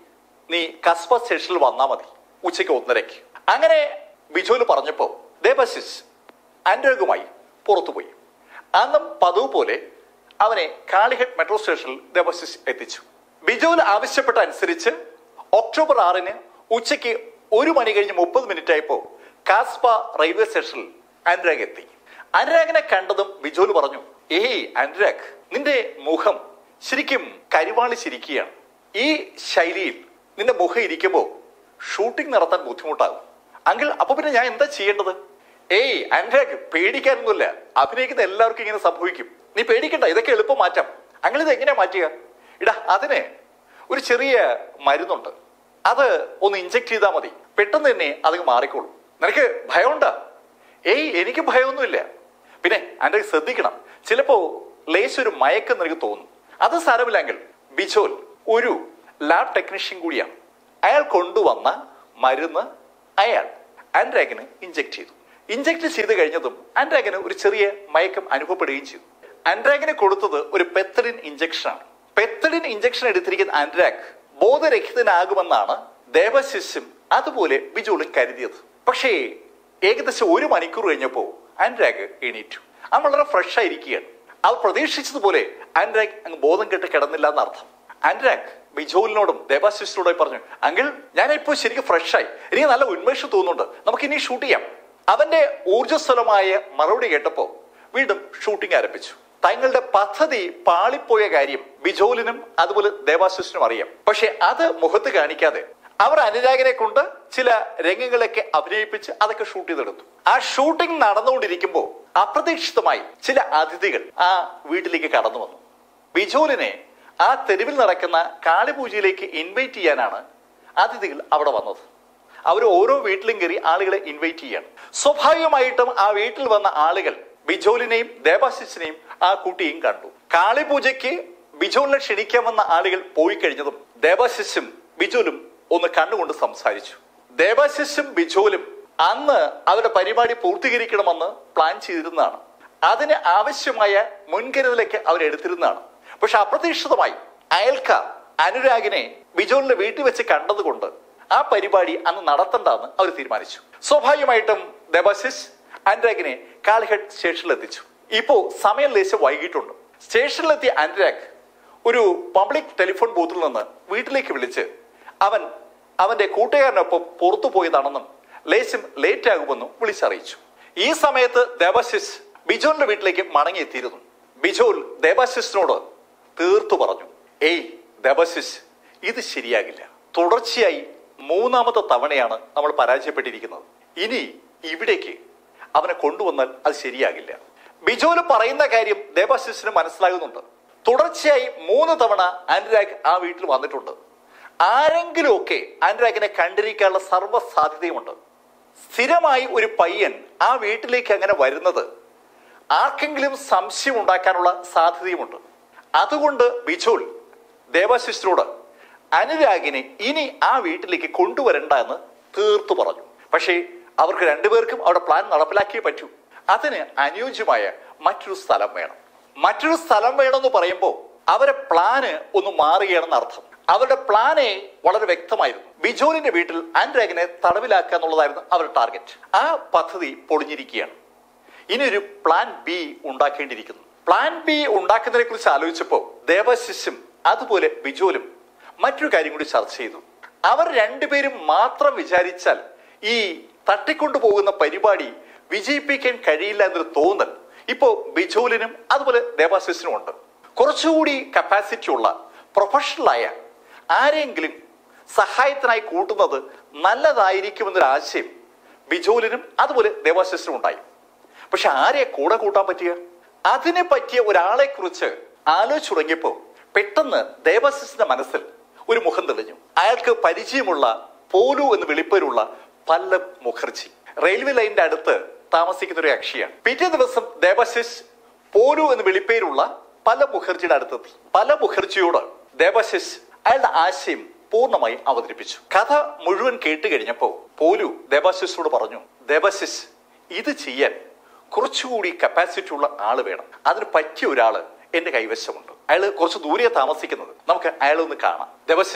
S1: നീ കസ്ബ സ്റ്റേഷനിൽ വന്നാൽ മതി ഉച്ചയ്ക്ക് ഒന്നരയ്ക്ക് അങ്ങനെ ബിജോല് പറഞ്ഞപ്പോ ദേബാശിസ് ആൻഡ്രോഗുമായി പുറത്തുപോയി അന്നും പതിവ് പോലെ അവനെ കാളിഘട്ട് മെട്രോ സ്റ്റേഷനിൽ ദേബാശിസ് എത്തിച്ചു ബിജോൽ ആവശ്യപ്പെട്ട അനുസരിച്ച് ഒക്ടോബർ ആറിന് ഉച്ചയ്ക്ക് ഒരു മണി കഴിഞ്ഞ് മുപ്പത് മിനിറ്റ് ആയപ്പോ കാസ്പ റെയിൽവേ സ്റ്റേഷനിൽ അനുരാഗ് എത്തി അനുരാഗിനെ കണ്ടതും ബിജോൽ പറഞ്ഞു ഏയ് അനുരാഗ് നിന്റെ മുഖം ശരിക്കും കരിവാളി ചിരിക്കുകയാണ് ഈ ശൈലിയിൽ നിന്റെ മുഖം ഇരിക്കുമ്പോൾ ഷൂട്ടിംഗ് നടത്താൻ ബുദ്ധിമുട്ടാകും അങ്കിൾ അപ്പൊ പിന്നെ ഞാൻ എന്താ ചെയ്യേണ്ടത് ഏയ് അനുരാഗ് പേടിക്കാനൊന്നുമില്ല അഭിനയിക്കുന്ന എല്ലാവർക്കും ഇങ്ങനെ സംഭവിക്കും നീ പേടിക്കണ്ട ഇതൊക്കെ എളുപ്പം മാറ്റാം അങ്കിൾ ഇത് എങ്ങനെയാ മാറ്റുക ഇടാ അതിന് ഒരു ചെറിയ മരുന്നുണ്ട് അത് ഒന്ന് ഇഞ്ചെക്ട് ചെയ്താൽ മതി പെട്ടെന്ന് തന്നെ അത് മാറിക്കോളും നിനക്ക് ഭയമുണ്ടാ ഏയ് എനിക്ക് ഭയമൊന്നുമില്ല പിന്നെ എൻ്റെ ശ്രദ്ധിക്കണം ചിലപ്പോ ലേശ് ഒരു മയക്കം നിനക്ക് തോന്നും അത് സാരമില്ലെങ്കിൽ ബിജോൽ ഒരു ലാബ് ടെക്നീഷ്യൻ കൂടിയാണ് അയാൾ കൊണ്ടുവന്ന മരുന്ന് അയാൾ ആൻഡ്രാഗിന് ഇഞ്ചെക്ട് ചെയ്തു ഇഞ്ചെക്ട് ചെയ്ത് കഴിഞ്ഞതും ആൻഡ്രാഗിന് ഒരു ചെറിയ മയക്കം അനുഭവപ്പെടുകയും ചെയ്തു ആൻഡ്രാഗിന് കൊടുത്തത് ഒരു പെത്തഡിൻ ഇഞ്ചക്ഷനാണ് പെത്തഡിൻ ഇഞ്ചക്ഷൻ എടുത്തിരിക്കുന്ന ആൻഡ്രാഗ് ബോധരഹിതനാകുമെന്നാണ് ദേവശിഷ്യം അതുപോലെ ബിജോളും കരുതിയത് പക്ഷേ ഏകദേശം ഒരു മണിക്കൂർ കഴിഞ്ഞപ്പോൾ ആൻഡ്രാഗ് എണീറ്റു അവൻ വളരെ ഫ്രഷ് ആയിരിക്കുകയാണ് അവ പ്രതീക്ഷിച്ചതുപോലെ ആൻഡ്രാഗ് അങ്ങ് ബോധം കെട്ട് കിടന്നില്ല എന്നർത്ഥം ആൻഡ്രാഗ് ബിജോലിനോടും ദേവാശിഷിനോടും പറഞ്ഞു അങ്കിൾ ഞാനിപ്പോ ശരിക്കും ഫ്രഷായി എനിക്ക് നല്ല ഉന്മേഷം തോന്നുന്നുണ്ട് നമുക്ക് ഇനി ഷൂട്ട് ചെയ്യാം അവന്റെ ഊർജ്ജസ്വലമായ മറുപടി കേട്ടപ്പോ വീണ്ടും ഷൂട്ടിംഗ് ആരംഭിച്ചു തങ്ങളുടെ പദ്ധതി പാളിപ്പോയ കാര്യം ബിജോലിനും അതുപോലെ ദേവാശിഷിനും അറിയാം പക്ഷെ അത് മുഖത്ത് കാണിക്കാതെ അവർ അനുരാഗിനെ കൊണ്ട് ചില രംഗങ്ങളൊക്കെ അഭിനയിപ്പിച്ച് അതൊക്കെ ഷൂട്ട് ചെയ്തെടുത്തു ആ ഷൂട്ടിംഗ് നടന്നുകൊണ്ടിരിക്കുമ്പോൾ അപ്രതീക്ഷിതമായി ചില അതിഥികൾ ആ വീട്ടിലേക്ക് കടന്നു വന്നു ബിജോലിനെ ആ തെരുവിൽ നടക്കുന്ന കാളിപൂജയിലേക്ക് ഇൻവൈറ്റ് ചെയ്യാനാണ് അതിഥികൾ അവിടെ വന്നത് അവർ ഓരോ വീട്ടിലും കയറി ആളുകളെ ഇൻവൈറ്റ് ചെയ്യാണ് സ്വാഭാവികമായിട്ടും ആ വീട്ടിൽ വന്ന ആളുകൾ ബിജോലിനെയും ദേവാശിസിനെയും ആ കുട്ടിയും കണ്ടു കാളിപൂജയ്ക്ക് ബിജോലിനെ ക്ഷണിക്കാൻ വന്ന ആളുകൾ പോയി കഴിഞ്ഞതും ദേവാശിസും ബിജോലും ഒന്ന് കണ്ണുകൊണ്ട് സംസാരിച്ചു ദേവാശിസും ബിജോലും അന്ന് അവരുടെ പരിപാടി പൂർത്തീകരിക്കണമെന്ന് പ്ലാൻ ചെയ്തിരുന്നതാണ് അതിന് ആവശ്യമായ മുൻകരുതലൊക്കെ അവരെടുത്തിരുന്നതാണ് പക്ഷെ അപ്രതീക്ഷിതമായി അയൽക്കാർ അനുരാഗിനെ ബിജോലിന്റെ വീട്ടിൽ വെച്ച് കണ്ടതുകൊണ്ട് ആ പരിപാടി അന്ന് നടത്തണ്ടെന്ന് അവർ തീരുമാനിച്ചു സ്വാഭാവികമായിട്ടും ദേബാസിസ് അനുരാഗിനെ കാലിഘട്ട് സ്റ്റേഷനിൽ എത്തിച്ചു ഇപ്പോ സമയം ലേശം വൈകിട്ടുണ്ട് സ്റ്റേഷനിലെത്തിയ അനുരാഗ് ഒരു പബ്ലിക് ടെലിഫോൺ ബൂത്തിൽ നിന്ന് വീട്ടിലേക്ക് വിളിച്ച് അവൻ അവന്റെ കൂട്ടുകാരനൊപ്പം പുറത്തു പോയതാണെന്നും ലേശം ലേറ്റ് ആകുമെന്നും വിളിച്ചറിയിച്ചു ഈ സമയത്ത് ദേബാശിസ് ബിജോലിന്റെ വീട്ടിലേക്ക് മടങ്ങിയെത്തിയിരുന്നു ബിജോൽ ദേബാശിസിനോട് തീർത്തു പറഞ്ഞു ഏയ് ദേബാശിസ് ഇത് ശരിയാകില്ല തുടർച്ചയായി മൂന്നാമത്തെ തവണയാണ് നമ്മൾ പരാജയപ്പെട്ടിരിക്കുന്നത് ഇനി ഇവിടേക്ക് അവനെ കൊണ്ടുവന്നാൽ അത് ശരിയാകില്ല ബിജോല് പറയുന്ന കാര്യം ദേബാശിസിന് മനസ്സിലാകുന്നുണ്ട് തുടർച്ചയായി മൂന്ന് തവണ അനുരാഗ് ആ വീട്ടിൽ വന്നിട്ടുണ്ട് ആരെങ്കിലും ഒക്കെ അനുരാഗിനെ കണ്ടിരിക്കാനുള്ള സർവ്വ സാധ്യതയുമുണ്ട് സ്ഥിരമായി ഒരു പയ്യൻ ആ വീട്ടിലേക്ക് അങ്ങനെ വരുന്നത് ആർക്കെങ്കിലും സംശയം ഉണ്ടാക്കാനുള്ള സാധ്യതയുമുണ്ട് അതുകൊണ്ട് ബിജോൽ ദേവാശിഷിനോട് അനുരാഗിനെ ഇനി ആ വീട്ടിലേക്ക് കൊണ്ടുവരണ്ട എന്ന് തീർത്തു പറഞ്ഞു പക്ഷേ അവർക്ക് രണ്ടുപേർക്കും അവിടെ പ്ലാൻ നടപ്പിലാക്കിയേ പറ്റൂ അതിന് അനുയോജ്യമായ മറ്റൊരു സ്ഥലം വേണം മറ്റൊരു സ്ഥലം വേണമെന്ന് പറയുമ്പോൾ അവരെ പ്ലാന് ഒന്ന് മാറുകയാണെന്ന് അർത്ഥം അവരുടെ പ്ലാനെ വളരെ വ്യക്തമായിരുന്നു ബിജോലിന്റെ വീട്ടിൽ അനുരാഗിനെ തടവിലാക്കുക എന്നുള്ളതായിരുന്നു അവരുടെ ടാർഗറ്റ് ആ പദ്ധതി പൊളിഞ്ഞിരിക്കുകയാണ് ഇനി ഒരു പ്ലാൻ ബി ഉണ്ടാക്കേണ്ടിയിരിക്കുന്നു പ്ലാൻ ബി ഉണ്ടാക്കുന്നതിനെ കുറിച്ച് ആലോചിച്ചപ്പോൾ ദേവശിശും അതുപോലെ ബിജോലും മറ്റൊരു കാര്യം കൂടി ചർച്ച ചെയ്തു അവർ രണ്ടുപേരും മാത്രം വിചാരിച്ചാൽ ഈ തട്ടിക്കൊണ്ടു പോകുന്ന പരിപാടി വിജയിപ്പിക്കാൻ കഴിയില്ല എന്നൊരു തോന്നൽ ഇപ്പോ ബിജോലിനും അതുപോലെ ദേവാശിസിനും ഉണ്ട് കുറച്ചുകൂടി കപ്പാസിറ്റി ഉള്ള പ്രൊഫഷണലായ ആരെങ്കിലും സഹായത്തിനായി കൂട്ടുന്നത് നല്ലതായിരിക്കുമെന്നൊരു ആശയം ബിജോലിനും അതുപോലെ ദേവാശിസിനും ഉണ്ടായി പക്ഷെ ആരെ കൂടെ കൂട്ടാൻ പറ്റിയ അതിനെ പറ്റിയ ഒരാളെ കുറിച്ച് ആലോചിച്ചു തുടങ്ങിയപ്പോ പെട്ടെന്ന് ദേവാശിസിന്റെ മനസ്സിൽ ഒരു മുഖം തെളിഞ്ഞു അയാൾക്ക് പരിചയമുള്ള പോലു എന്ന് വിളിപ്പേരുള്ള പല്ലം മുഖർജി റെയിൽവേ ലൈനിന്റെ അടുത്ത് താമസിക്കുന്ന ഒരു കക്ഷിയാണ് പിറ്റേ ദിവസം ദേവാശിസ് പോലു എന്ന് വിളിപ്പേരുള്ള പല മുഖർജിയുടെ അടുത്തെത്തി പല മുഖർജിയോട് ദേവാശിസ് അയാളുടെ ആശയം പൂർണ്ണമായി അവതരിപ്പിച്ചു കഥ മുഴുവൻ കേട്ട് കഴിഞ്ഞപ്പോ പോലു ദേവാശിസിനോട് പറഞ്ഞു ദേവാശിസ് ഇത് ചെയ്യാൻ കുറച്ചുകൂടി കപ്പാസിറ്റി ഉള്ള ആള് വേണം അതിന് പറ്റിയ ഒരാള് എന്റെ കൈവശമുണ്ട് അയാൾ കുറച്ച് ദൂരെ താമസിക്കുന്നത് നമുക്ക് അയാളെ ഒന്ന് കാണാം ദേവശിസ്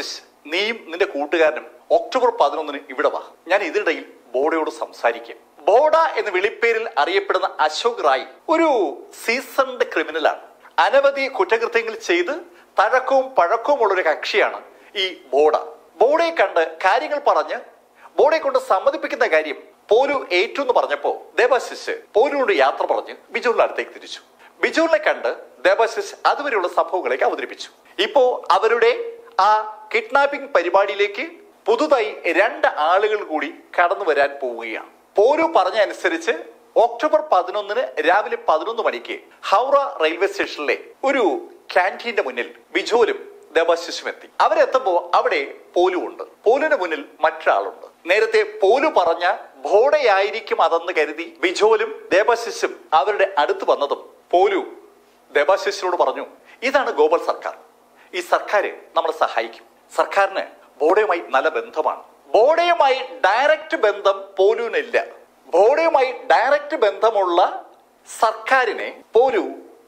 S1: നീയും നിന്റെ കൂട്ടുകാരനും ഒക്ടോബർ പതിനൊന്നിന് ഇവിടെ വാ ഞാൻ ഇതിനിടയിൽ ബോഡയോട് സംസാരിക്കാം ബോഡ എന്ന വിളിപ്പേരിൽ അറിയപ്പെടുന്ന അശോക് റായ് ഒരു സീസൺഡ് ക്രിമിനലാണ് അനവധി കുറ്റകൃത്യങ്ങൾ ചെയ്ത് തഴക്കവും പഴക്കവുമുള്ള ഒരു കക്ഷിയാണ് ഈ ബോഡ ബോഡയെ കണ്ട് കാര്യങ്ങൾ പറഞ്ഞ് ബോഡയെ കൊണ്ട് സമ്മതിപ്പിക്കുന്ന കാര്യം പോലു ഏറ്റു എന്ന് പറഞ്ഞപ്പോ ദേവാശിസ് പോലുവിനോട് യാത്ര പറഞ്ഞ് ബിജുവിന്റെ അടുത്തേക്ക് തിരിച്ചു ബിജുവിനെ കണ്ട് ദേവാശിസ് അതുവരെയുള്ള സംഭവങ്ങളേക്ക് അവതരിപ്പിച്ചു ഇപ്പോ അവരുടെ ആ കിഡ്നാപ്പിംഗ് പരിപാടിയിലേക്ക് പുതുതായി രണ്ട് ആളുകൾ കൂടി കടന്നു വരാൻ പോവുകയാണ് പോലു പറഞ്ഞ അനുസരിച്ച് ഒക്ടോബർ പതിനൊന്നിന് രാവിലെ പതിനൊന്ന് മണിക്ക് ഹൗറ റെയിൽവേ സ്റ്റേഷനിലെ ഒരു ക്യാൻറ്റീന്റെ മുന്നിൽ ബിജോലും ദേവാശിസും എത്തി അവരെത്തുമ്പോ അവിടെ പോലു ഉണ്ട് പോലുവിന് മുന്നിൽ മറ്റൊരാളുണ്ട് നേരത്തെ പോലു പറഞ്ഞ ഭോടയായിരിക്കും അതെന്ന് കരുതി ബിജോലും ദേവാശിസും അവരുടെ അടുത്ത് വന്നതും പോലു ദേവാശിസിനോട് പറഞ്ഞു ഇതാണ് ഗോപാൽ സർക്കാർ ഈ സർക്കാർ നമ്മളെ സഹായിക്കും സർക്കാരിന് ബോഡയുമായി നല്ല ബന്ധമാണ് ബോഡയുമായി ഡയറക്റ്റ് ബന്ധം പോലുവിനില്ല ബോഡയുമായി ഡയറക്റ്റ് ബന്ധമുള്ള സർക്കാരിനെ പോലു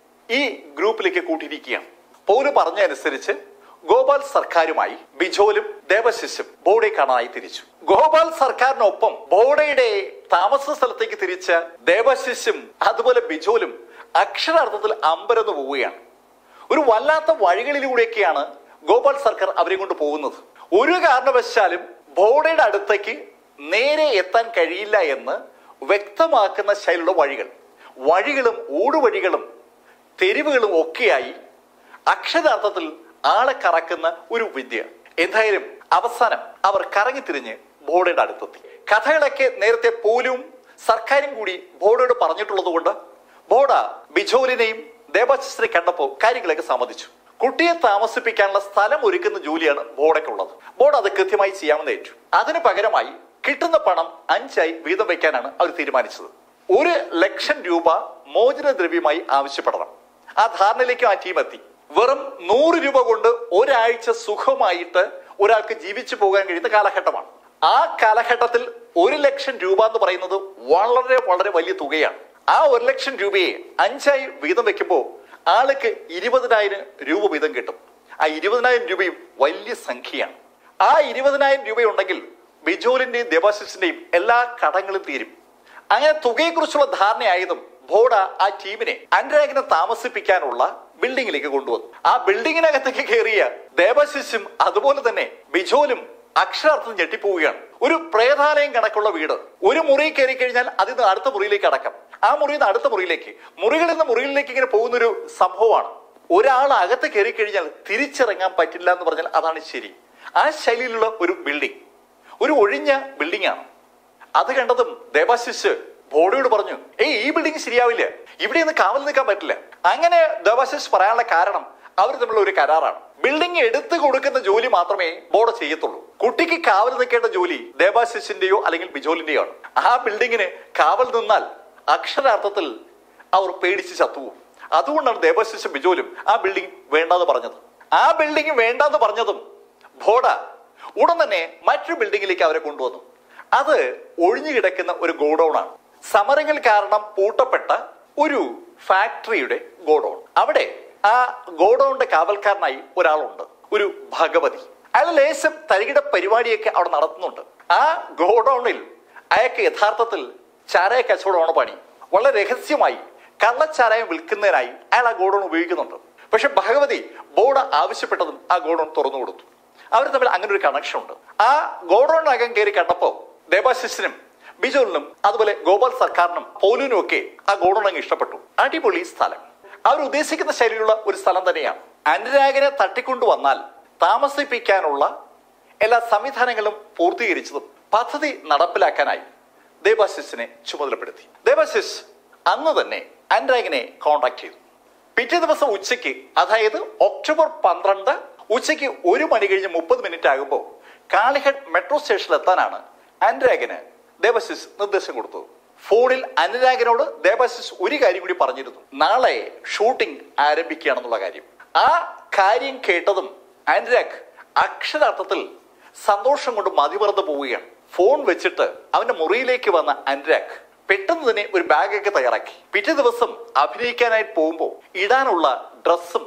S1: ഈ ഗ്രൂപ്പിലേക്ക് കൂട്ടിയിരിക്കുകയാണ് പോലു പറഞ്ഞ അനുസരിച്ച് ഗോപാൽ സർക്കാരുമായി ബിജോലും ദേവശിശും ബോഡെ കാണാനായി തിരിച്ചു ഗോപാൽ സർക്കാരിനൊപ്പം ബോഡയുടെ താമസ സ്ഥലത്തേക്ക് തിരിച്ച ദേവശിശും അതുപോലെ ബിജോലും അക്ഷരാർത്ഥത്തിൽ അമ്പരന്ന് പോവുകയാണ് ഒരു വല്ലാത്ത വഴികളിലൂടെയൊക്കെയാണ് ഗോപാൽ സർക്കാർ അവരെ കൊണ്ട് പോകുന്നത് ഒരു കാരണവശാലും ബോർഡയുടെ അടുത്തേക്ക് നേരെ എത്താൻ കഴിയില്ല എന്ന് വ്യക്തമാക്കുന്ന ശൈലിയുള്ള വഴികൾ വഴികളും ഊടുവഴികളും തെരുവുകളും ഒക്കെയായി അക്ഷരാർത്ഥത്തിൽ ആളെ കറക്കുന്ന ഒരു വിദ്യ എന്തായാലും അവസാനം അവർ കറങ്ങിത്തിരിഞ്ഞ് ബോർഡയുടെ അടുത്തെത്തി കഥകളൊക്കെ നേരത്തെ പോലും സർക്കാരും കൂടി ബോർഡോട് പറഞ്ഞിട്ടുള്ളത് കൊണ്ട് ബോഡ ബിജോലിനെയും ദേവാശിസിനെ കണ്ടപ്പോൾ കാര്യങ്ങളൊക്കെ സമ്മതിച്ചു കുട്ടിയെ താമസിപ്പിക്കാനുള്ള സ്ഥലം ഒരുക്കുന്ന ജോലിയാണ് ബോർഡയ്ക്കുള്ളത് ബോർഡ് അത് കൃത്യമായി ചെയ്യാമെന്ന് ഏറ്റു അതിന് പകരമായി കിട്ടുന്ന പണം അഞ്ചായി വീതം വയ്ക്കാനാണ് അവർ തീരുമാനിച്ചത് ഒരു ലക്ഷം രൂപ മോചന ദ്രവ്യമായി ആവശ്യപ്പെടണം ആ ധാരണയിലേക്ക് ആ ടീം എത്തി വെറും നൂറ് രൂപ കൊണ്ട് ഒരാഴ്ച സുഖമായിട്ട് ഒരാൾക്ക് ജീവിച്ചു പോകാൻ കഴിയുന്ന കാലഘട്ടമാണ് ആ കാലഘട്ടത്തിൽ ഒരു ലക്ഷം രൂപ എന്ന് പറയുന്നത് വളരെ വളരെ വലിയ തുകയാണ് ആ ഒരു ലക്ഷം രൂപയെ അഞ്ചായി വീതം വെക്കുമ്പോൾ ആൾക്ക് ഇരുപതിനായിരം രൂപ വീതം കിട്ടും ആ ഇരുപതിനായിരം രൂപയും വലിയ സംഖ്യയാണ് ആ ഇരുപതിനായിരം രൂപയുണ്ടെങ്കിൽ ബിജോലിന്റെയും ദേവാശിസിന്റെയും എല്ലാ കടങ്ങളും തീരും അങ്ങനെ തുകയെക്കുറിച്ചുള്ള ധാരണയായതും ബോഡ ആ ടീമിനെ അനുരാഗിനെ താമസിപ്പിക്കാനുള്ള ബിൽഡിങ്ങിലേക്ക് കൊണ്ടുവന്നു ആ ബിൽഡിങ്ങിനകത്തേക്ക് കയറിയ ദേവശിശും അതുപോലെ തന്നെ ബിജോലും അക്ഷരാർത്ഥം ഞെട്ടിപ്പോവുകയാണ് ഒരു പ്രേതാലയം കണക്കുള്ള വീട് ഒരു മുറി കയറി കഴിഞ്ഞാൽ അതിൽ നിന്ന് അടുത്ത മുറിയിലേക്ക് അടക്കം ആ മുറിയിൽ നിന്ന് അടുത്ത മുറിയിലേക്ക് മുറികളിൽ നിന്ന് മുറിയിലേക്ക് ഇങ്ങനെ പോകുന്ന ഒരു സംഭവമാണ് ഒരാൾ അകത്ത് കയറി കഴിഞ്ഞാൽ തിരിച്ചിറങ്ങാൻ പറ്റില്ല എന്ന് പറഞ്ഞാൽ അതാണ് ശരി ആ ശൈലിയിലുള്ള ഒരു ബിൽഡിംഗ് ഒരു ഒഴിഞ്ഞ ബിൽഡിംഗ് ആണ് അത് കണ്ടതും ദേവാശിസ് ബോഡിയോട് പറഞ്ഞു ഏയ് ഈ ബിൽഡിംഗ് ശരിയാവില്ല ഇവിടെ നിന്ന് കാവൽ നിൽക്കാൻ പറ്റില്ല അങ്ങനെ ദേവാശിസ് പറയാനുള്ള കാരണം അവർ തമ്മിലുള്ള ഒരു കരാറാണ് ബിൽഡിംഗ് എടുത്തു കൊടുക്കുന്ന ജോലി മാത്രമേ ബോർഡ് ചെയ്യത്തുള്ളൂ കുട്ടിക്ക് കാവൽ നിൽക്കേണ്ട ജോലി ദേവാശിസിന്റെയോ അല്ലെങ്കിൽ ബിജോലിന്റെയോ ആണ് ആ ബിൽഡിങ്ങിന് കാവൽ നിന്നാൽ അക്ഷരാർത്ഥത്തിൽ അവർ പേടിച്ച് ചത്തുപോകും അതുകൊണ്ടാണ് ദേവാശിസും ബിജോലും ആ ബിൽഡിംഗ് വേണ്ടാന്ന് പറഞ്ഞത് ആ ബിൽഡിംഗ് വേണ്ടാന്ന് പറഞ്ഞതും ബോഡ ഉടൻ തന്നെ മറ്റൊരു ബിൽഡിങ്ങിലേക്ക് അവരെ കൊണ്ടുവന്നു അത് ഒഴിഞ്ഞു കിടക്കുന്ന ഒരു ഗോഡൌൺ ആണ് സമരങ്ങൾ കാരണം പൂട്ടപ്പെട്ട ഒരു ഫാക്ടറിയുടെ ഗോഡൌൺ അവിടെ ആ ഗോഡൌണിന്റെ കാവൽക്കാരനായി ഒരാളുണ്ട് ഒരു ഭഗവതി അയാൾ ലേശം തരികിട പരിപാടിയൊക്കെ അവിടെ നടത്തുന്നുണ്ട് ആ ഗോഡൌണിൽ അയാൾക്ക് യഥാർത്ഥത്തിൽ ചാരായ കച്ചവടമാണ് പണി വളരെ രഹസ്യമായി കള്ളച്ചാരായം വിൽക്കുന്നതിനായി അയാൾ ആ ഗോഡൌൺ ഉപയോഗിക്കുന്നുണ്ട് പക്ഷെ ഭഗവതി ബോർഡ് ആവശ്യപ്പെട്ടതും ആ ഗോഡൌൺ തുറന്നു കൊടുത്തു അവർ തമ്മിൽ അങ്ങനെ ഒരു കണക്ഷൻ ഉണ്ട് ആ ഗോഡൌണിനകം കയറി കണ്ടപ്പോ ദേവാശിസിനും ബിജോലിനും അതുപോലെ ഗോപാൽ സർക്കാരിനും പോലൂനും ഒക്കെ ആ ഗോഡൌൺ അങ്ങ് ഇഷ്ടപ്പെട്ടു അടിപൊളി സ്ഥലം അവർ ഉദ്ദേശിക്കുന്ന ശൈലിയുള്ള ഒരു സ്ഥലം തന്നെയാണ് അനുരാഗനെ തട്ടിക്കൊണ്ടുവന്നാൽ താമസിപ്പിക്കാനുള്ള എല്ലാ സംവിധാനങ്ങളും പൂർത്തീകരിച്ചതും പദ്ധതി നടപ്പിലാക്കാനായി ദേവാശിസിനെ ചുമതലപ്പെടുത്തി ദേവാശിസ് അന്ന് തന്നെ അനുരാഗിനെ കോണ്ടാക്ട് ചെയ്തു പിറ്റേ ദിവസം ഉച്ചയ്ക്ക് അതായത് ഒക്ടോബർ പന്ത്രണ്ട് ഉച്ചയ്ക്ക് ഒരു മണി കഴിഞ്ഞ് മുപ്പത് മിനിറ്റ് ആകുമ്പോൾ കാളിഘട്ട് മെട്രോ സ്റ്റേഷനിൽ എത്താനാണ് അനുരാഗിന് ദേവശിസ് നിർദ്ദേശം കൊടുത്തത് ഫോണിൽ അനുരാഗിനോട് ദേവശിസ് ഒരു കാര്യം കൂടി പറഞ്ഞിരുന്നു നാളെ ഷൂട്ടിംഗ് ആരംഭിക്കുകയാണെന്നുള്ള കാര്യം ആ കാര്യം കേട്ടതും അനുരാഗ് അക്ഷരാർത്ഥത്തിൽ സന്തോഷം കൊണ്ട് മതിമറന്നു പോവുകയാണ് ഫോൺ വെച്ചിട്ട് അവന്റെ മുറിയിലേക്ക് വന്ന അനുരാഗ് പെട്ടെന്ന് തന്നെ ഒരു ബാഗൊക്കെ തയ്യാറാക്കി പിറ്റേ ദിവസം അഭിനയിക്കാനായിട്ട് പോകുമ്പോൾ ഇടാനുള്ള ഡ്രസ്സും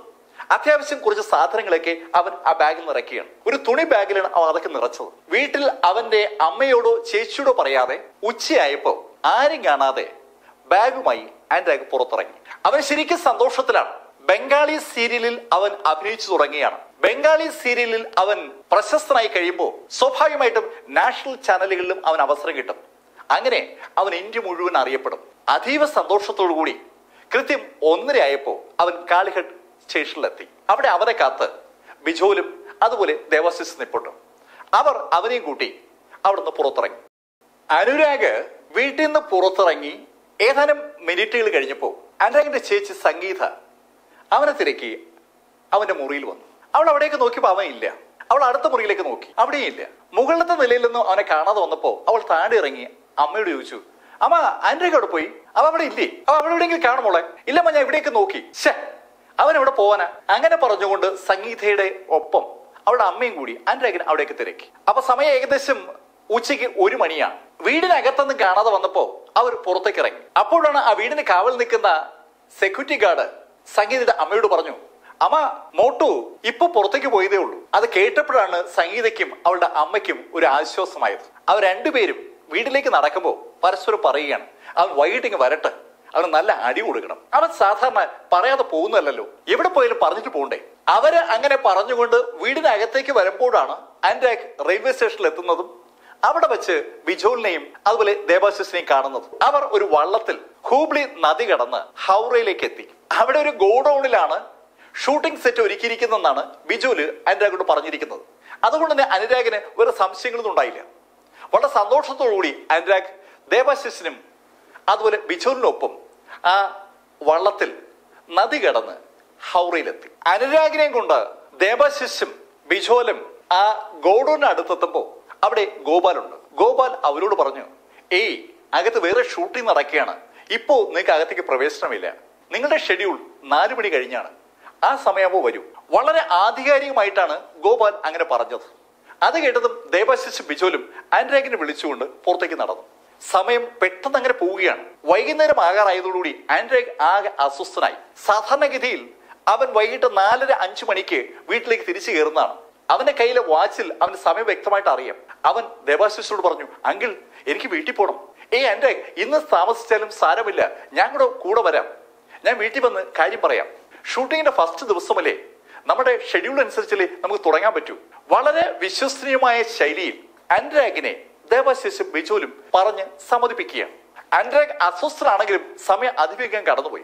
S1: അത്യാവശ്യം കുറച്ച് സാധനങ്ങളൊക്കെ അവൻ ആ ബാഗിൽ നിറയ്ക്കുകയാണ് ഒരു തുണി ബാഗിലാണ് അവൻ അതൊക്കെ നിറച്ചത് വീട്ടിൽ അവന്റെ അമ്മയോടോ ചേച്ചിയോടോ പറയാതെ ഉച്ചയായപ്പോ ആരും കാണാതെ ബാഗുമായി ആൻഡ്രാഗ് പുറത്തിറങ്ങി അവൻ ശരിക്കും സന്തോഷത്തിലാണ് ബംഗാളി സീരിയലിൽ അവൻ അഭിനയിച്ചു തുടങ്ങിയാണ് ബംഗാളി സീരിയലിൽ അവൻ പ്രശസ്തനായി കഴിയുമ്പോൾ സ്വാഭാവികമായിട്ടും നാഷണൽ ചാനലുകളിലും അവൻ അവസരം കിട്ടും അങ്ങനെ അവൻ ഇന്ത്യ മുഴുവൻ അറിയപ്പെടും അതീവ സന്തോഷത്തോടു കൂടി കൃത്യം ഒന്നരയായപ്പോ അവൻ കാലിഘട്ട് സ്റ്റേഷനിലെത്തി അവിടെ അവരെ കാത്ത് ബിജോലും അതുപോലെ ദേവാശിസ് നിപ്പുണ്ട് അവർ അവനെയും കൂട്ടി അവിടുന്ന് പുറത്തിറങ്ങി അനുരാഗ് വീട്ടിൽ നിന്ന് പുറത്തിറങ്ങി ഏതാനും മിനിറ്റുകൾ കഴിഞ്ഞപ്പോൾ അനുരാഗിന്റെ ചേച്ചി സംഗീത അവനെ തിരക്കി അവന്റെ മുറിയിൽ വന്നു അവൾ അവിടേക്ക് നോക്കിയപ്പോൾ അവൻ ഇല്ല അവൾ അടുത്ത മുറിയിലേക്ക് നോക്കി അവിടെയും ഇല്ല മുകളിലത്തെ നിലയിൽ നിന്നും അവനെ കാണാതെ വന്നപ്പോ അവൾ താഴെ ഇറങ്ങി അമ്മയോട് ചോദിച്ചു അമ്മ അനുരാഗ് അവിടെ പോയി അവ അവിടെ ഇല്ലേ അവ അവിടെ എവിടെയെങ്കിലും കാണുമോളെ ഇല്ലമ്മ ഞാൻ ഇവിടേക്ക് നോക്കി ശേ അവൻ എവിടെ പോവാനാ അങ്ങനെ പറഞ്ഞുകൊണ്ട് സംഗീതയുടെ ഒപ്പം അവളുടെ അമ്മയും കൂടി അനുരാഗിനെ അവിടേക്ക് തിരക്കി അപ്പൊ സമയം ഏകദേശം ഉച്ചയ്ക്ക് ഒരു മണിയാണ് വീടിനകത്തുനിന്ന് കാണാതെ വന്നപ്പോ അവർ പുറത്തേക്ക് ഇറങ്ങി അപ്പോഴാണ് ആ വീടിന് കാവൽ നിൽക്കുന്ന സെക്യൂരിറ്റി ഗാർഡ് സംഗീതയുടെ അമ്മയോട് പറഞ്ഞു അമ്മ മോട്ടു ഇപ്പൊ പുറത്തേക്ക് പോയതേ ഉള്ളൂ അത് കേട്ടപ്പോഴാണ് സംഗീതയ്ക്കും അവളുടെ അമ്മയ്ക്കും ഒരു ആശ്വാസമായത് അവർ രണ്ടുപേരും വീട്ടിലേക്ക് നടക്കുമ്പോൾ പരസ്പരം പറയുകയാണ് അവൻ വൈകിട്ടിങ് വരട്ടെ അവന് നല്ല അടി കൊടുക്കണം അവൻ സാധാരണ പറയാതെ പോകുന്നതല്ലോ എവിടെ പോയാലും പറഞ്ഞിട്ട് പോകണ്ടേ അവര് അങ്ങനെ പറഞ്ഞുകൊണ്ട് വീടിനകത്തേക്ക് വരുമ്പോഴാണ് ആൻഡ്രാഗ് റെയിൽവേ സ്റ്റേഷനിൽ എത്തുന്നതും അവിടെ വെച്ച് ബിജോലിനെയും അതുപോലെ ദേവാശിസിനെയും കാണുന്നത് അവർ ഒരു വള്ളത്തിൽ ഹൂബ്ലി നദി കടന്ന് ഹൗറയിലേക്ക് എത്തി അവിടെ ഒരു ഗോഡൌണിലാണ് ഷൂട്ടിംഗ് സെറ്റ് ഒരുക്കിയിരിക്കുന്നതെന്നാണ് ബിജോല് അനുരാഗോട് പറഞ്ഞിരിക്കുന്നത് അതുകൊണ്ട് തന്നെ അനുരാഗിന് ഒരു സംശയങ്ങളൊന്നും ഉണ്ടായില്ല വളരെ സന്തോഷത്തോടുകൂടി അനുരാഗ് ദേവാശിസിനും അതുപോലെ ബിജോലിനൊപ്പം ആ വള്ളത്തിൽ നദി കടന്ന് ഹൗറയിലെത്തി അനുരാഗിനെയും കൊണ്ട് ദേവാശിസും ബിജോലും ആ ഗോഡൌണിന് അടുത്തെത്തുമ്പോ അവിടെ ഗോപാലുണ്ട് ഗോപാൽ അവരോട് പറഞ്ഞു ഏയ് അകത്ത് വേറെ ഷൂട്ടിംഗ് നടക്കുകയാണ് ഇപ്പോ നിങ്ങൾക്ക് അകത്തേക്ക് പ്രവേശനമില്ല നിങ്ങളുടെ ഷെഡ്യൂൾ നാലു മണി കഴിഞ്ഞാണ് ആ സമയമാകുമ്പോൾ വരൂ വളരെ ആധികാരികമായിട്ടാണ് ഗോപാൽ അങ്ങനെ പറഞ്ഞത് അത് കേട്ടതും ദേവാശിസ് ബിജോലും ആൻഡ്രാഗിനെ വിളിച്ചുകൊണ്ട് പുറത്തേക്ക് നടന്നു സമയം പെട്ടെന്ന് അങ്ങനെ പോവുകയാണ് വൈകുന്നേരം ആകാറായതോടുകൂടി ആൻഡ്രാഗ് ആകെ അസ്വസ്ഥനായി സാധാരണഗതിയിൽ അവൻ വൈകിട്ട് നാലര അഞ്ചു മണിക്ക് വീട്ടിലേക്ക് തിരിച്ചു കയറുന്നതാണ് അവന്റെ കയ്യിലെ വാച്ചിൽ അവന് സമയം വ്യക്തമായിട്ട് അറിയാം അവൻ ദേവാശിസിനോട് പറഞ്ഞു അങ്കിൾ എനിക്ക് വീട്ടിൽ പോകണം ഏയ് എന്റെ ഇന്ന് താമസിച്ചാലും സാരമില്ല ഞാൻ കൂടെ കൂടെ വരാം ഞാൻ വീട്ടിൽ വന്ന് കാര്യം പറയാം ഷൂട്ടിങ്ങിന്റെ ഫസ്റ്റ് ദിവസമല്ലേ നമ്മുടെ ഷെഡ്യൂൾ അനുസരിച്ചല്ലേ നമുക്ക് തുടങ്ങാൻ പറ്റൂ വളരെ വിശ്വസനീയമായ ശൈലിയിൽ അനുരാഗിനെ ദേവാശിസും ബിജോലും പറഞ്ഞ് സമ്മതിപ്പിക്കുകയാണ് അനുരാഗ് അസ്വസ്ഥനാണെങ്കിലും സമയം അതിവേഗം കടന്നുപോയി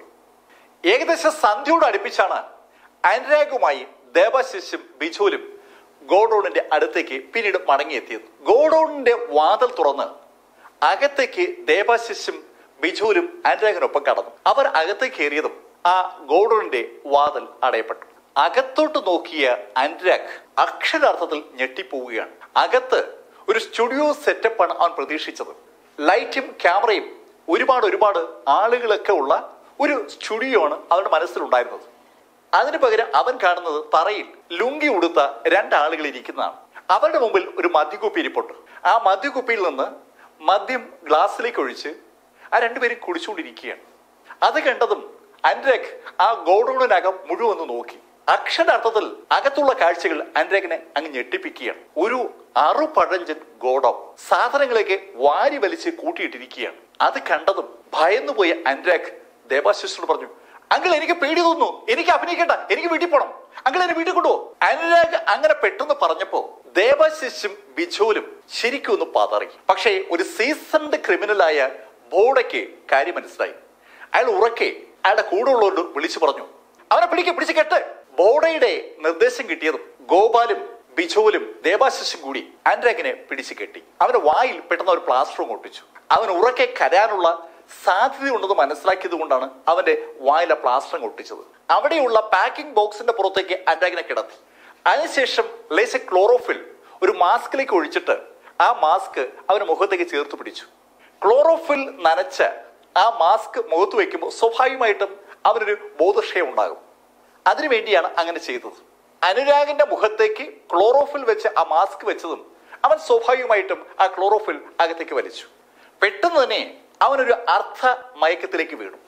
S1: ഏകദേശം സന്ധ്യയോട് അടുപ്പിച്ചാണ് അനുരാഗുമായി ദേവാശിസും ബിജോലും ഗോഡൌണിന്റെ അടുത്തേക്ക് പിന്നീട് മടങ്ങിയെത്തിയത് ഗോഡൌണിന്റെ വാതിൽ തുറന്ന് അകത്തേക്ക് ദേവാശിസും ബിജുവിലും അനുരാഗിനൊപ്പം കടന്നു അവർ അകത്തേക്ക് കയറിയതും ആ ഗോഡൌണിന്റെ വാതിൽ അടയപ്പെട്ടു അകത്തോട്ട് നോക്കിയ അനുരാഗ് അക്ഷരാർത്ഥത്തിൽ ഞെട്ടിപ്പോവുകയാണ് അകത്ത് ഒരു സ്റ്റുഡിയോ സെറ്റപ്പാണ് അവൻ പ്രതീക്ഷിച്ചത് ലൈറ്റും ക്യാമറയും ഒരുപാട് ഒരുപാട് ആളുകളൊക്കെ ഉള്ള ഒരു സ്റ്റുഡിയോ ആണ് അവന്റെ മനസ്സിലുണ്ടായിരുന്നത് അതിനു പകരം അവൻ കാണുന്നത് തറയിൽ ലുങ്കി ഉടുത്ത രണ്ടാളുകൾ ഇരിക്കുന്നതാണ് അവരുടെ മുമ്പിൽ ഒരു മദ്യക്കുപ്പി ഇരിപ്പുണ്ട് ആ മദ്യക്കുപ്പിയിൽ നിന്ന് മദ്യം ഗ്ലാസ്സിലേക്ക് ഒഴിച്ച് ആ രണ്ടുപേരും കുടിച്ചുകൊണ്ടിരിക്കുകയാണ് അത് കണ്ടതും അനുരാഗ് ആ ഗോഡൌണിനകം മുഴുവൻ ഒന്ന് നോക്കി അക്ഷരാർത്ഥത്തിൽ അകത്തുള്ള കാഴ്ചകൾ അനുരാഗിനെ അങ്ങ് ഞെട്ടിപ്പിക്കുകയാണ് ഒരു അറുപഴഞ്ചൻ ഗോഡൌൺ സാധനങ്ങളൊക്കെ വാരി വലിച്ച് കൂട്ടിയിട്ടിരിക്കുകയാണ് അത് കണ്ടതും ഭയന്നുപോയ അനുരാഗ് ദേവാശിഷോട് പറഞ്ഞു അങ്കിൾ എനിക്ക് പേടി തോന്നുന്നു എനിക്ക് അഭിനയിക്കണ്ട എനിക്ക് വീട്ടിൽ പോണം അങ്കിൾ എന്നെ വീട്ടിൽ കൊണ്ടുപോ അനുരാഗ് അങ്ങനെ പെട്ടെന്ന് പറഞ്ഞപ്പോ ദേവാശിഷും ബിജോലും ശരിക്കും ഒന്ന് പതറി പക്ഷേ ഒരു സീസൺഡ് ക്രിമിനലായ ബോഡയ്ക്ക് കാര്യം മനസ്സിലായി അയാൾ ഉറക്കെ അയാളുടെ കൂടെ ഉള്ളവരോട് വിളിച്ചു പറഞ്ഞു അവനെ പിടിക്ക് പിടിച്ച് കെട്ട് ബോഡയുടെ നിർദ്ദേശം കിട്ടിയതും ഗോപാലും ബിജോലും ദേവാശിഷും കൂടി ആൻഡ്രാഗിനെ പിടിച്ചു കെട്ടി അവന്റെ വായിൽ പെട്ടെന്ന് ഒരു പ്ലാസ്റ്ററും ഒട്ടിച്ചു അവൻ ഉറക്കെ കരാനുള്ള സാധ്യതയുണ്ടെന്ന് മനസ്സിലാക്കിയത് കൊണ്ടാണ് അവന്റെ വായിലെ പ്ലാസ്റ്റർ ഒട്ടിച്ചത് അവിടെയുള്ള പാക്കിംഗ് ബോക്സിന്റെ പുറത്തേക്ക് ആൻഡ്രാഗിനെ കിടത്തി അതിനുശേഷം ലേശ ക്ലോറോഫിൽ ഒരു മാസ്കിലേക്ക് ഒഴിച്ചിട്ട് ആ മാസ്ക് അവന്റെ മുഖത്തേക്ക് ചേർത്ത് പിടിച്ചു ക്ലോറോഫിൽ നനച്ച ആ മാസ്ക് മുഖത്ത് വെക്കുമ്പോൾ സ്വാഭാവികമായിട്ടും അവനൊരു ബോധക്ഷയം ഉണ്ടാകും അതിനുവേണ്ടിയാണ് അങ്ങനെ ചെയ്തത് അനുരാഗിന്റെ മുഖത്തേക്ക് ക്ലോറോഫിൽ വെച്ച് ആ മാസ്ക് വെച്ചതും അവൻ സ്വാഭാവികമായിട്ടും ആ ക്ലോറോഫിൽ അകത്തേക്ക് വലിച്ചു പെട്ടെന്ന് തന്നെ അവനൊരു അർത്ഥ മയക്കത്തിലേക്ക് വീണു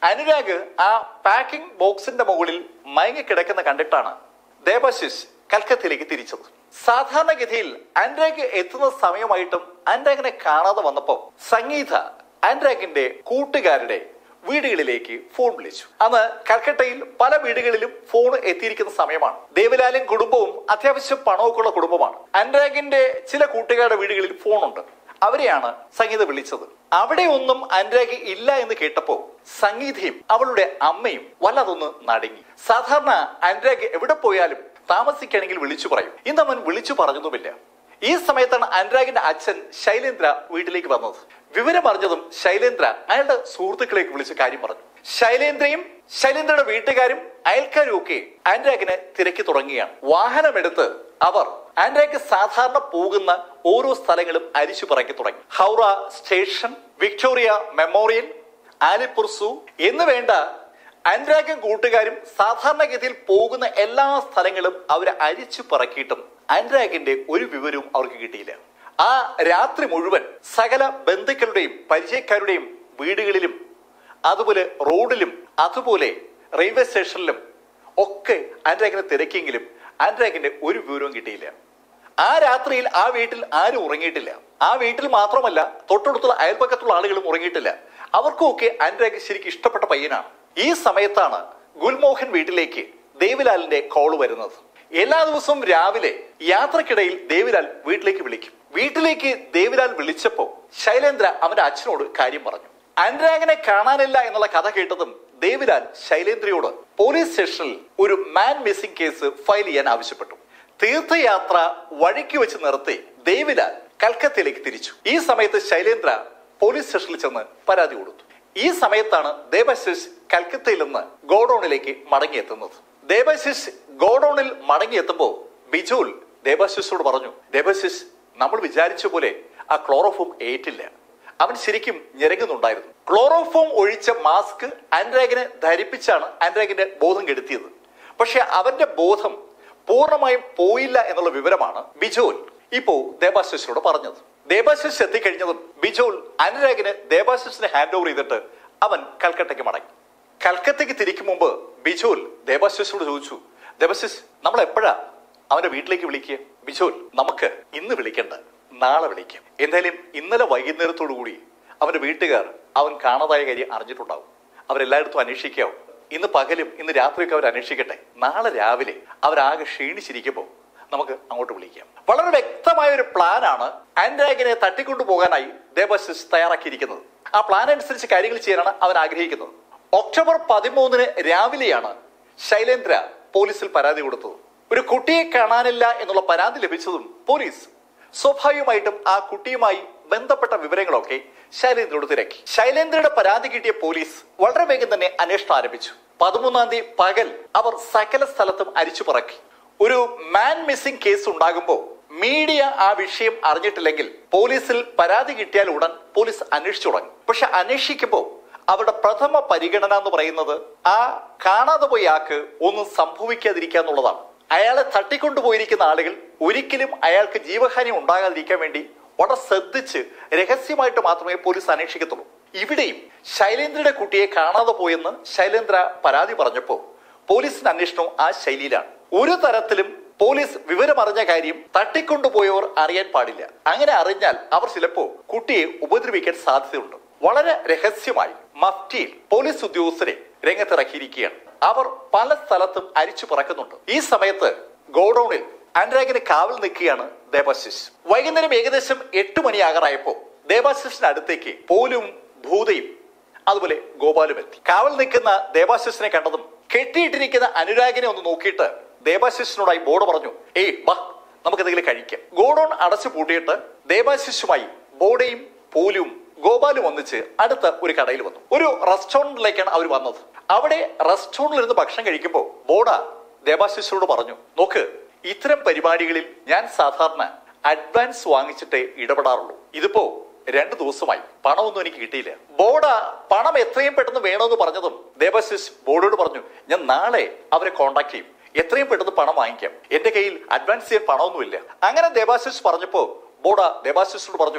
S1: അനുരാഗ് ആ പാക്കിംഗ് ബോക്സിന്റെ മുകളിൽ മയങ്ങിക്കിടക്കുന്ന കണ്ടിട്ടാണ് ദേബാശിഷ് കൽക്കത്തയിലേക്ക് തിരിച്ചത് സാധാരണഗതിയിൽ അനുരാഗ് എത്തുന്ന സമയമായിട്ടും അനുരാഗിനെ കാണാതെ വന്നപ്പോ സംഗീത അനുരാഗിന്റെ കൂട്ടുകാരുടെ വീടുകളിലേക്ക് ഫോൺ വിളിച്ചു അന്ന് കൽക്കട്ടയിൽ പല വീടുകളിലും ഫോൺ എത്തിയിരിക്കുന്ന സമയമാണ് ദേവലാലും കുടുംബവും അത്യാവശ്യം പണമൊക്കെ ഉള്ള കുടുംബമാണ് അനുരാഗിന്റെ ചില കൂട്ടുകാരുടെ വീടുകളിൽ ഫോണുണ്ട് അവരെയാണ് സംഗീത വിളിച്ചത് അവിടെ ഒന്നും അനുരാഗ് ഇല്ല എന്ന് കേട്ടപ്പോ സംഗീതയും അവളുടെ അമ്മയും വല്ലാതൊന്ന് നടുങ്ങി സാധാരണ അനുരാഗ് എവിടെ പോയാലും താമസിക്കുകയാണെങ്കിൽ വിളിച്ചു പറയും ഇന്ന് അവൻ വിളിച്ചു പറഞ്ഞതുമില്ല ഈ സമയത്താണ് അനുരാഗിന്റെ അച്ഛൻ ശൈലേന്ദ്ര വീട്ടിലേക്ക് വന്നത് വിവരം അറിഞ്ഞതും ശൈലേന്ദ്ര അയാളുടെ സുഹൃത്തുക്കളേക്ക് വിളിച്ച് കാര്യം പറഞ്ഞു ശൈലേന്ദ്രയും ശൈലേന്ദ്രയുടെ വീട്ടുകാരും അയൽക്കാരും ഒക്കെ അനുരാഗിനെ തിരക്കി തുടങ്ങുകയാണ് വാഹനമെടുത്ത് അവർ അനുരാഗ് സാധാരണ പോകുന്ന ഓരോ സ്ഥലങ്ങളും അരിച്ചു പറക്കി തുടങ്ങി Howrah station Victoria Memorial Alipore zoo എന്ന് വേണ്ട അനുരാഗും കൂട്ടുകാരും സാധാരണഗതിയിൽ പോകുന്ന എല്ലാ സ്ഥലങ്ങളും അവർ അരിച്ചു പറക്കിയിട്ടും അനുരാഗിന്റെ ഒരു വിവരവും അവർക്ക് കിട്ടിയില്ല ആ രാത്രി മുഴുവൻ സകല ബന്ധുക്കളുടെയും പരിചയക്കാരുടെയും വീടുകളിലും അതുപോലെ റോഡിലും അതുപോലെ റെയിൽവേ സ്റ്റേഷനിലും ഒക്കെ അനുരാഗിനെ തിരക്കിയെങ്കിലും അനുരാഗിന്റെ ഒരു വിവരവും കിട്ടിയില്ല ആ രാത്രിയിൽ ആ വീട്ടിൽ ആരും ഉറങ്ങിയിട്ടില്ല ആ വീട്ടിൽ മാത്രമല്ല തൊട്ടടുത്തുള്ള അയൽപക്കത്തുള്ള ആളുകളും ഉറങ്ങിയിട്ടില്ല അവർക്കുമൊക്കെ അനുരാഗ് ശരിക്കും ഇഷ്ടപ്പെട്ട പയ്യനാണ് ഈ സമയത്താണ് ഗുൽമോഹൻ വീട്ടിലേക്ക് ദേവിലാലിന്റെ കോൾ വരുന്നത് എല്ലാ ദിവസവും രാവിലെ യാത്രക്കിടയിൽ ദേവിലാൽ വീട്ടിലേക്ക് വിളിക്കും വീട്ടിലേക്ക് ദേവിലാൽ വിളിച്ചപ്പോ ശൈലേന്ദ്ര അവന്റെ അച്ഛനോട് കാര്യം പറഞ്ഞു അനുരാഗിനെ കാണാനില്ല എന്നുള്ള കഥ കേട്ടതും ദേവിലാൽ ശൈലേന്ദ്രയോട് പോലീസ് സ്റ്റേഷനിൽ ഒരു മാൻ മിസ്സിംഗ് കേസ് ഫയൽ ചെയ്യാൻ ആവശ്യപ്പെട്ടു തീർത്ഥയാത്ര വഴിക്ക് വെച്ച് നിർത്തി ദേവിലാൽ കൽക്കത്തയിലേക്ക് തിരിച്ചു ഈ സമയത്ത് ശൈലേന്ദ്ര പോലീസ് സ്റ്റേഷനിൽ ചെന്ന് പരാതി കൊടുത്തു ഈ സമയത്താണ് ദേവശിഷ് കൽക്കത്തയിൽ നിന്ന് ഗോഡൌണിലേക്ക് മടങ്ങിയെത്തുന്നത് ദേവശിഷ് ഗോഡൌണിൽ മടങ്ങിയെത്തുമ്പോൾ ബിജുൽ ദേവാശിഷോട് പറഞ്ഞു ദേവാശിഷ് നമ്മൾ വിചാരിച്ച പോലെ ആ ക്ലോറോഫോം ഏറ്റില്ല അവൻ ശരിക്കും ഞെരങ്ങുന്നുണ്ടായിരുന്നു ക്ലോറോഫോം ഒഴിച്ച മാസ്ക് അനുരാഗിനെ ധരിപ്പിച്ചാണ് അനുരാഗിന്റെ ബോധം കെടുത്തിയത് പക്ഷെ അവന്റെ ബോധം പൂർണ്ണമായും പോയില്ല എന്നുള്ള വിവരമാണ് ബിജോൽ ഇപ്പോ ദേവാശിഷിനോട് പറഞ്ഞത് ദേവാശിഷ് എത്തിക്കഴിഞ്ഞതും ബിജോൽ അനുരാഗിന് ദേവാശിഷിനെ ഹാൻഡ് ഓവർ ചെയ്തിട്ട് അവൻ കൽക്കട്ടയ്ക്ക് മടങ്ങി കൽക്കത്തയ്ക്ക് തിരിക്കും മുമ്പ് ബിജോൽ ദേവാശിഷിനോട് ചോദിച്ചു ദേവാശിഷ് നമ്മൾ എപ്പോഴാ അവന്റെ വീട്ടിലേക്ക് വിളിക്കുക ബിജോൽ നമുക്ക് ഇന്ന് വിളിക്കണ്ട നാളെ വിളിക്കാം എന്തായാലും ഇന്നലെ വൈകുന്നേരത്തോടു കൂടി അവന്റെ വീട്ടുകാർ അവൻ കാണാതായ കാര്യം അറിഞ്ഞിട്ടുണ്ടാവും അവരെല്ലായിടത്തും അന്വേഷിക്കാവും ഇന്ന് പകലും ഇന്ന് രാത്രിയൊക്കെ അവർ അന്വേഷിക്കട്ടെ നാളെ രാവിലെ അവരാകെ ക്ഷീണിച്ചിരിക്കുമ്പോൾ നമുക്ക് അങ്ങോട്ട് വിളിക്കാം വളരെ വ്യക്തമായ ഒരു പ്ലാനാണ് ആൻഡ്രാഗിനെ തട്ടിക്കൊണ്ടു പോകാനായി ദേവശിസ് തയ്യാറാക്കിയിരിക്കുന്നത് ആ പ്ലാൻ അനുസരിച്ച് കാര്യങ്ങൾ ചെയ്യാനാണ് അവൻ ആഗ്രഹിക്കുന്നത് ഒക്ടോബർ പതിമൂന്നിന് രാവിലെയാണ് ശൈലേന്ദ്ര പോലീസിൽ പരാതി കൊടുത്തത് ഒരു കുട്ടിയെ കാണാനില്ല എന്നുള്ള പരാതി ലഭിച്ചതും പോലീസ് സ്വാഭാവികമായിട്ടും ആ കുട്ടിയുമായി ബന്ധപ്പെട്ട വിവരങ്ങളൊക്കെ ശൈലേന്ദ്രയോട് തിരക്കി ശൈലേന്ദ്രയുടെ പരാതി കിട്ടിയ പോലീസ് വളരെ വേഗം തന്നെ അന്വേഷണം ആരംഭിച്ചു പതിമൂന്നാം തീയതി പകൽ അവർ സകല സ്ഥലത്തും അരിച്ചു പറക്കി ഒരു മാൻ മിസ്സിംഗ് കേസ് ഉണ്ടാകുമ്പോൾ മീഡിയ ആ വിഷയം അറിഞ്ഞിട്ടില്ലെങ്കിൽ പോലീസിൽ പരാതി കിട്ടിയാൽ ഉടൻ പോലീസ് അന്വേഷിച്ചു തുടങ്ങും പക്ഷെ അന്വേഷിക്കുമ്പോൾ അവരുടെ പ്രഥമ പരിഗണന എന്ന് പറയുന്നത് ആ കാണാതെ പോയ ആൾക്ക് ഒന്നും സംഭവിക്കാതിരിക്കുക എന്നുള്ളതാണ് അയാളെ തട്ടിക്കൊണ്ടുപോയിരിക്കുന്ന ആളുകൾ ഒരിക്കലും അയാൾക്ക് ജീവഹാനി ഉണ്ടാകാതിരിക്കാൻ വേണ്ടി വളരെ ശ്രദ്ധിച്ച് രഹസ്യമായിട്ട് മാത്രമേ പോലീസ് അന്വേഷിക്കത്തുള്ളൂ ഇവിടെയും ശൈലേന്ദ്രയുടെ കുട്ടിയെ കാണാതെ പോയെന്ന് ശൈലേന്ദ്ര പരാതി പറഞ്ഞപ്പോ പോലീസിന്റെ അന്വേഷണം ആ ശൈലിയിലാണ് ഒരു തരത്തിലും പോലീസ് വിവരമറിഞ്ഞ കാര്യം തട്ടിക്കൊണ്ടുപോയവർ അറിയാൻ പാടില്ല അങ്ങനെ അറിഞ്ഞാൽ അവർ ചിലപ്പോ കുട്ടിയെ ഉപദ്രവിക്കാൻ സാധ്യതയുണ്ട് വളരെ രഹസ്യമായി മഫ്റ്റിയിൽ പോലീസ് ഉദ്യോഗസ്ഥരെ രംഗത്തിറക്കിയിരിക്കുകയാണ് അവർ പല സ്ഥലത്തും അരിച്ചു പറക്കുന്നുണ്ട് ഈ സമയത്ത് ഗോഡൌണിൽ അനുരാഗിന് കാവൽ നിൽക്കുകയാണ് ദേവാശിഷ് വൈകുന്നേരം ഏകദേശം എട്ട് മണിയാകാറായപ്പോ ദേവാശിഷിന്റെ അടുത്തേക്ക് പോലും ഭൂതയും അതുപോലെ ഗോപാലും എത്തി കാവൽ നിൽക്കുന്ന ദേവാശിഷിനെ കണ്ടതും കെട്ടിയിട്ടിരിക്കുന്ന അനുരാഗിനെ ഒന്ന് നോക്കിയിട്ട് ദേവാശിഷിനോടായി ബോർഡ് പറഞ്ഞു ഏയ് വാ നമുക്ക് എന്തെങ്കിലും കഴിക്കാം ഗോഡൌൺ അടച്ചു പൂട്ടിയിട്ട് ദേവാശിഷുമായി ബോഡയും പോലും ഗോപാലും ഒന്നിച്ച് അടുത്ത ഒരു കടയിൽ വന്നു ഒരു റെസ്റ്റോറന്റിലേക്കാണ് അവർ വന്നത് അവിടെ റെസ്റ്റോറന്റിൽ ഇരുന്ന് ഭക്ഷണം കഴിക്കുമ്പോൾ ബോഡ ദേവാശിഷിനോട് പറഞ്ഞു നോക്ക് ഇത്തരം പരിപാടികളിൽ ഞാൻ സാധാരണ അഡ്വാൻസ് വാങ്ങിച്ചിട്ടേ ഇടപെടാറുള്ളൂ ഇതിപ്പോ രണ്ടു ദിവസമായി പണമൊന്നും എനിക്ക് കിട്ടിയില്ല ബോർഡ പണം എത്രയും പെട്ടെന്ന് വേണമെന്ന് പറഞ്ഞതും ദേവാശിഷ് ബോർഡോട് പറഞ്ഞു ഞാൻ നാളെ അവരെ കോണ്ടാക്ട് ചെയ്യും എത്രയും പെട്ടെന്ന് പണം വാങ്ങിക്കാം എന്റെ കയ്യിൽ അഡ്വാൻസ് ചെയ്യാൻ പണമൊന്നുമില്ല അങ്ങനെ ദേവാശിഷ് പറഞ്ഞപ്പോ ബോഡ ദേവാശിഷിനോട് പറഞ്ഞു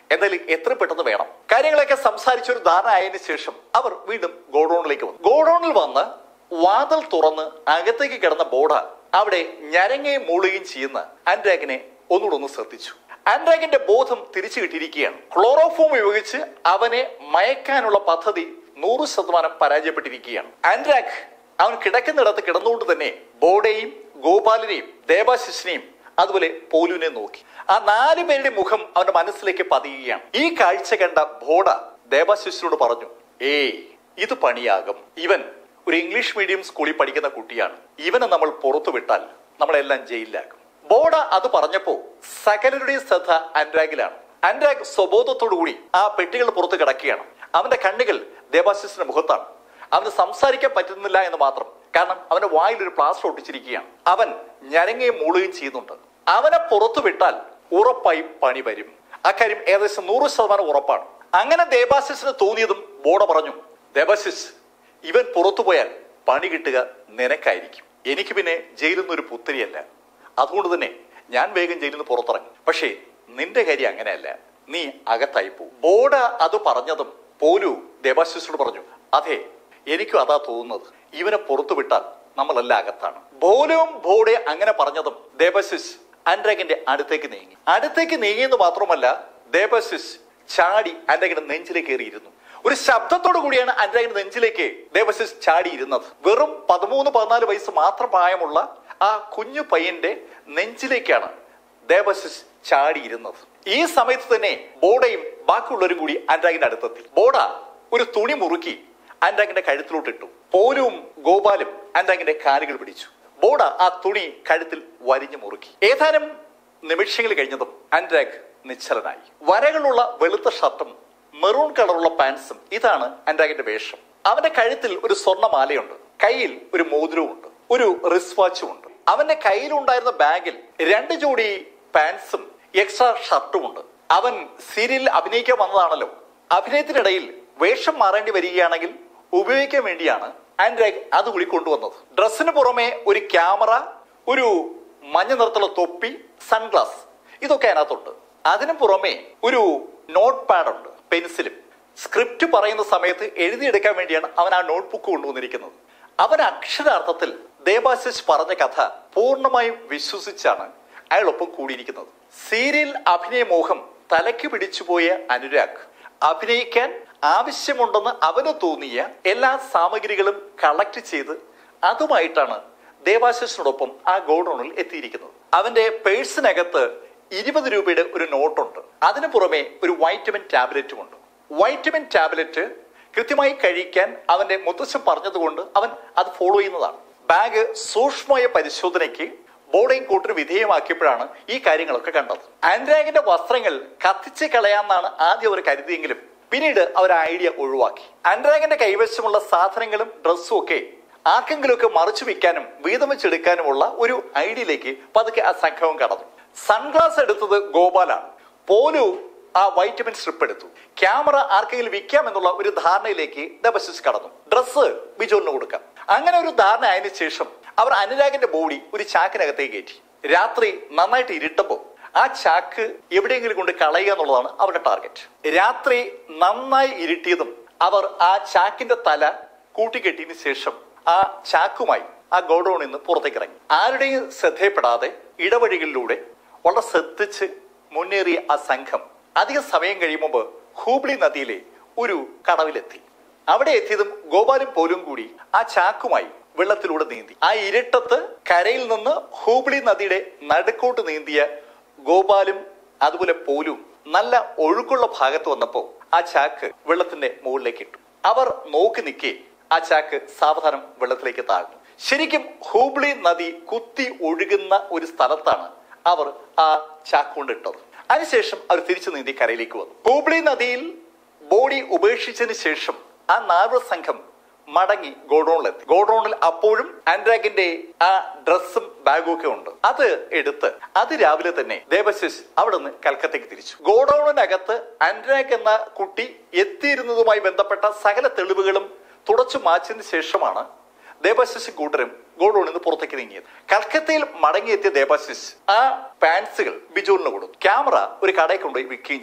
S1: എന്തായാലും എത്ര പെട്ടെന്ന് വേണം കാര്യങ്ങളൊക്കെ സംസാരിച്ച ഒരു ധാരണ ആയതിനു ശേഷം അവർ വീണ്ടും ഗോഡൌണിലേക്ക് വന്നു ഗോഡൌണിൽ വന്ന് വാതിൽ തുറന്ന് അകത്തേക്ക് കിടന്ന ബോഡ അവിടെ ഞരങ്ങയും മൂളുകയും ചെയ്യുന്ന ആൻഡ്രാഗിനെ ഒന്നുകൂടെ ഒന്ന് ശ്രദ്ധിച്ചു ആൻഡ്രാഗിന്റെ ബോധം തിരിച്ചു കിട്ടിയിരിക്കുകയാണ് ക്ലോറോഫോം ഉപയോഗിച്ച് അവനെ മയക്കാനുള്ള പദ്ധതി നൂറ് ശതമാനം പരാജയപ്പെട്ടിരിക്കുകയാണ് ആൻഡ്രാഗ് അവൻ കിടക്കുന്നിടത്ത് കിടന്നുകൊണ്ട് തന്നെ ബോഡയെയും ഗോപാലിനെയും ദേവാശിഷിനെയും അതുപോലെ പോലുവിനെ നോക്കി ആ നാല് പേരുടെ മുഖം അവന്റെ മനസ്സിലേക്ക് പതിയുകയാണ് ഈ കാഴ്ച കണ്ട ബോഡ ദേവാശിഷിനോട് പറഞ്ഞു ഏയ് ഇത് പണിയാകും ഇവൻ ഒരു ഇംഗ്ലീഷ് മീഡിയം സ്കൂളിൽ പഠിക്കുന്ന കുട്ടിയാണ് ഇവനെ നമ്മൾ പുറത്തു വിട്ടാൽ നമ്മളെല്ലാം ജയിലിലാക്കും ബോഡ അത് പറഞ്ഞപ്പോ സകലരുടെയും ശ്രദ്ധ അനുരാഗിലാണ് അനുരാഗ് സ്വബോധത്തോടുകൂടി ആ പെട്ടികൾ പുറത്ത് കിടക്കുകയാണ് അവന്റെ കണ്ണുകൾ ദേവാശിസിന്റെ മുഖത്താണ് അവന് സംസാരിക്കാൻ പറ്റുന്നില്ല എന്ന് മാത്രം കാരണം അവന്റെ വായിൽ ഒരു പ്ലാസ്റ്റർ ഒട്ടിച്ചിരിക്കുകയാണ് അവൻ ഞരങ്ങയും മൂളുകയും ചെയ്യുന്നുണ്ട് അവനെ പുറത്തു വിട്ടാൽ ഉറപ്പായും പണി വരും അക്കാര്യം ഏകദേശം നൂറ് ശതമാനം ഉറപ്പാണ് അങ്ങനെ ദേവാശിസിന് തോന്നിയതും ബോഡ പറഞ്ഞു ദേവാശിസ് ഇവൻ പുറത്തു പോയാൽ പണി കിട്ടുക നിനക്കായിരിക്കും എനിക്ക് പിന്നെ ജയിലിൽ നിന്നൊരു പുത്തിരിയല്ല അതുകൊണ്ട് തന്നെ ഞാൻ വേഗം ജയിലിൽ നിന്ന് പുറത്തിറങ്ങി പക്ഷേ നിന്റെ കാര്യം അങ്ങനെയല്ല നീ അകത്തായി പോകും ബോഡ അത് പറഞ്ഞതും പോലു ദേവാശിസിനോട് പറഞ്ഞു അതെ എനിക്കും അതാ തോന്നുന്നത് ഇവനെ പുറത്തു വിട്ടാൽ നമ്മളെല്ലാം അകത്താണ് ബോലും ബോഡെ അങ്ങനെ പറഞ്ഞതും ദേവശിസ് ആൻഡ്രാഗിന്റെ അടുത്തേക്ക് നീങ്ങി അടുത്തേക്ക് നീങ്ങിയെന്ന് മാത്രമല്ല ദേവശിസ് ചാടി ആൻഡ്രാഗിന്റെ നെഞ്ചിലേക്ക് കയറിയിരുന്നു ഒരു ശബ്ദത്തോടു കൂടിയാണ് അനുരാഗിന്റെ നെഞ്ചിലേക്ക് ദേവശിസ് ചാടിയിരുന്നത് വെറും പതിമൂന്ന് പതിനാല് വയസ്സ് മാത്രം പ്രായമുള്ള ആ കുഞ്ഞു പയ്യന്റെ നെഞ്ചിലേക്കാണ് ദേവശിസ് ചാടിയിരുന്നത് ഈ സമയത്ത് തന്നെ ബോഡയും ബാക്കിയുള്ളവരും കൂടി അനുരാഗിന്റെ അടുത്തെത്തി ബോഡ ഒരു തുണി മുറുക്കി അനുരാഗിന്റെ കഴുത്തിലോട്ട് ഇട്ടു പോലും ഗോപാലും അനുരാഗിന്റെ കാലുകൾ പിടിച്ചു ബോഡ ആ തുണി കഴുത്തിൽ വരിഞ്ഞു മുറുക്കി ഏതാനും നിമിഷങ്ങൾ കഴിഞ്ഞതും അനുരാഗ് നിശ്ചലനായി വരകളുള്ള വെളുത്ത ഷർട്ടും മെറൂൺ കളറുള്ള പാൻസും ഇതാണ് അനുരാഗിന്റെ വേഷം അവന്റെ കഴുത്തിൽ ഒരു സ്വർണ്ണമാലയുണ്ട് കയ്യിൽ ഒരു മോതിരവുമുണ്ട് ഒരു റിസ് വാച്ചും ഉണ്ട് അവന്റെ കയ്യിലുണ്ടായിരുന്ന ബാഗിൽ രണ്ട് ജോഡി പാൻസും എക്സ്ട്രാ ഷർട്ടും ഉണ്ട് അവൻ സീരിയലിൽ അഭിനയിക്കാൻ വന്നതാണല്ലോ അഭിനയത്തിനിടയിൽ വേഷം മാറേണ്ടി വരികയാണെങ്കിൽ ഉപയോഗിക്കാൻ വേണ്ടിയാണ് ആൻഡ്രാഗ് അത് കൂടി കൊണ്ടുവന്നത് ഡ്രസ്സിന് പുറമെ ഒരു ക്യാമറ ഒരു മഞ്ഞ നിറത്തുള്ള തൊപ്പി സൺഗ്ലാസ് ഇതൊക്കെ അതിനകത്തുണ്ട് അതിനു പുറമെ ഒരു നോട്ട് പാഡ് ഉണ്ട് പെൻസിലും സ്ക്രിപ്റ്റ് പറയുന്ന സമയത്ത് എഴുതിയെടുക്കാൻ വേണ്ടിയാണ് അവൻ ആ നോട്ട് ബുക്ക് കൊണ്ടുവന്നിരിക്കുന്നത് അവൻ അക്ഷരാർത്ഥത്തിൽ ദേവാശിഷ് പറഞ്ഞ കഥ പൂർണ്ണമായും വിശ്വസിച്ചാണ് അയാളൊപ്പം കൂടിയിരിക്കുന്നത് സീരിയൽ അഭിനയ മോഹം തലയ്ക്ക് പിടിച്ചുപോയ അനുരാഗ് അഭിനയിക്കാൻ ആവശ്യമുണ്ടെന്ന് അവന് തോന്നിയ എല്ലാ സാമഗ്രികളും കളക്ട് ചെയ്ത് അതുമായിട്ടാണ് ദേവാശിഷിനോടൊപ്പം ആ ഗോഡൌണിൽ എത്തിയിരിക്കുന്നത് അവന്റെ പേഴ്സിനകത്ത് ഇരുപത് രൂപയുടെ ഒരു നോട്ടുണ്ട് അതിനു പുറമെ ഒരു വൈറ്റമിൻ ടാബ്ലറ്റും ഉണ്ട് വൈറ്റമിൻ ടാബ്ലറ്റ് കൃത്യമായി കഴിക്കാൻ അവന്റെ മുത്തശ്ശൻ പറഞ്ഞതുകൊണ്ട് അവൻ അത് ഫോളോ ചെയ്യുന്നതാണ് ബാഗ് സൂക്ഷ്മമായ പരിശോധനയ്ക്ക് ബോർഡിംഗ് കൂട്ടിന് വിധേയമാക്കിയപ്പോഴാണ് ഈ കാര്യങ്ങളൊക്കെ കണ്ടത് ആൻഡ്രാഗിന്റെ വസ്ത്രങ്ങൾ കത്തിച്ച് കളയാമെന്നാണ് ആദ്യം അവർ കരുതിയെങ്കിലും പിന്നീട് അവർ ആ ഐഡിയ ഒഴിവാക്കി ആൻഡ്രാഗിന്റെ കൈവശമുള്ള സാധനങ്ങളും ഡ്രസ്സും ഒക്കെ ആർക്കെങ്കിലുമൊക്കെ മറിച്ചു വെക്കാനും വീതം വെച്ചെടുക്കാനുമുള്ള ഒരു ഐഡിയയിലേക്ക് പതുക്കെ ആ സംഘവും കടന്നു സൺഗ്ലാസ് എടുത്തത് ഗോപാലാണ് പോലു ആ വൈറ്റമിൻ സ്ട്രിപ്പ് എടുത്തു ക്യാമറ ആർക്കെങ്കിലും വിൽക്കാം എന്നുള്ള ഒരു ധാരണയിലേക്ക് ഡബസിസ് കടന്നു ഡ്രസ്സ് ബിജോലിന് കൊടുക്കാം അങ്ങനെ ഒരു ധാരണ ആയതിനു ശേഷം അവർ അനുരാഗിന്റെ ബോഡി ഒരു ചാക്കിനകത്തേക്ക് കയറ്റി രാത്രി നന്നായിട്ട് ഇരുട്ടപ്പോ ആ ചാക്ക് എവിടെയെങ്കിലും കൊണ്ട് കളയുക എന്നുള്ളതാണ് അവരുടെ ടാർഗറ്റ് രാത്രി നന്നായി ഇരുട്ടിയതും അവർ ആ ചാക്കിന്റെ തല കൂട്ടിക്കെട്ടിയതിനു ശേഷം ആ ചാക്കുമായി ആ ഗോഡൌണിൽ നിന്ന് പുറത്തേക്ക് ഇറങ്ങി ആരുടെയും ശ്രദ്ധയപ്പെടാതെ ഇടവഴികളിലൂടെ വളരെ ശ്രദ്ധിച്ച് മുന്നേറിയ ആ സംഘം അധിക സമയം കഴിയുമ്പോൾ ഹൂബ്ലി നദിയിലെ ഒരു കടവിലെത്തി അവിടെ എത്തിയതും ഗോപാലും പോലും കൂടി ആ ചാക്കുമായി വെള്ളത്തിലൂടെ നീന്തി ആ ഇരുട്ടത്ത് കരയിൽ നിന്ന് ഹൂബ്ലി നദിയുടെ നടുക്കോട്ട് നീന്തിയ ഗോപാലും അതുപോലെ പോലും നല്ല ഒഴുക്കുള്ള ഭാഗത്ത് വന്നപ്പോ ആ ചാക്ക് വെള്ളത്തിന്റെ മുകളിലേക്ക് ഇട്ടു അവർ നോക്കി നിൽക്കേ ആ ചാക്ക് സാവധാനം വെള്ളത്തിലേക്ക് താഴ്ന്നു ശരിക്കും ഹൂബ്ലി നദി കുത്തി ഒഴുകുന്ന ഒരു സ്ഥലത്താണ് അവർ ആ ചാക്ക് കൊണ്ടിട്ടത് അതിനുശേഷം അവർ തിരിച്ചു നീന്തി കരയിലേക്ക് വന്നു ഹൂബ്ലി നദിയിൽ ബോഡി ഉപേക്ഷിച്ചതിന് ശേഷം ആ നാവിക സംഘം മടങ്ങി ഗോഡൌണിലെത്തി ഗോഡൌണിൽ അപ്പോഴും ആൻഡ്രാഗിന്റെ ആ ഡ്രസ്സും ബാഗും ഒക്കെ ഉണ്ട് അത് എടുത്ത് അത് രാവിലെ തന്നെ ദേവശിഷ് അവിടെ നിന്ന് കൽക്കത്തയ്ക്ക് തിരിച്ചു ഗോഡൌണിനകത്ത് ആൻഡ്രാഗ് എന്ന കുട്ടി എത്തിയിരുന്നതുമായി ബന്ധപ്പെട്ട സകല തെളിവുകളും തുടച്ചു മാറ്റിയതിനു ശേഷമാണ് ദേവാശിസ് കൂട്ടരും ഗോഡൌണിൽ നിന്ന് പുറത്തേക്ക് നീങ്ങിയത് കൽക്കത്തയിൽ മടങ്ങിയെത്തിയ ദേവാശിസ് ആ പാൻസുകൾ ബിജോലിന് കൊടുത്തു ക്യാമറ ഒരു കടയിൽ കൊണ്ടുപോയി വിൽക്കുകയും ചെയ്തു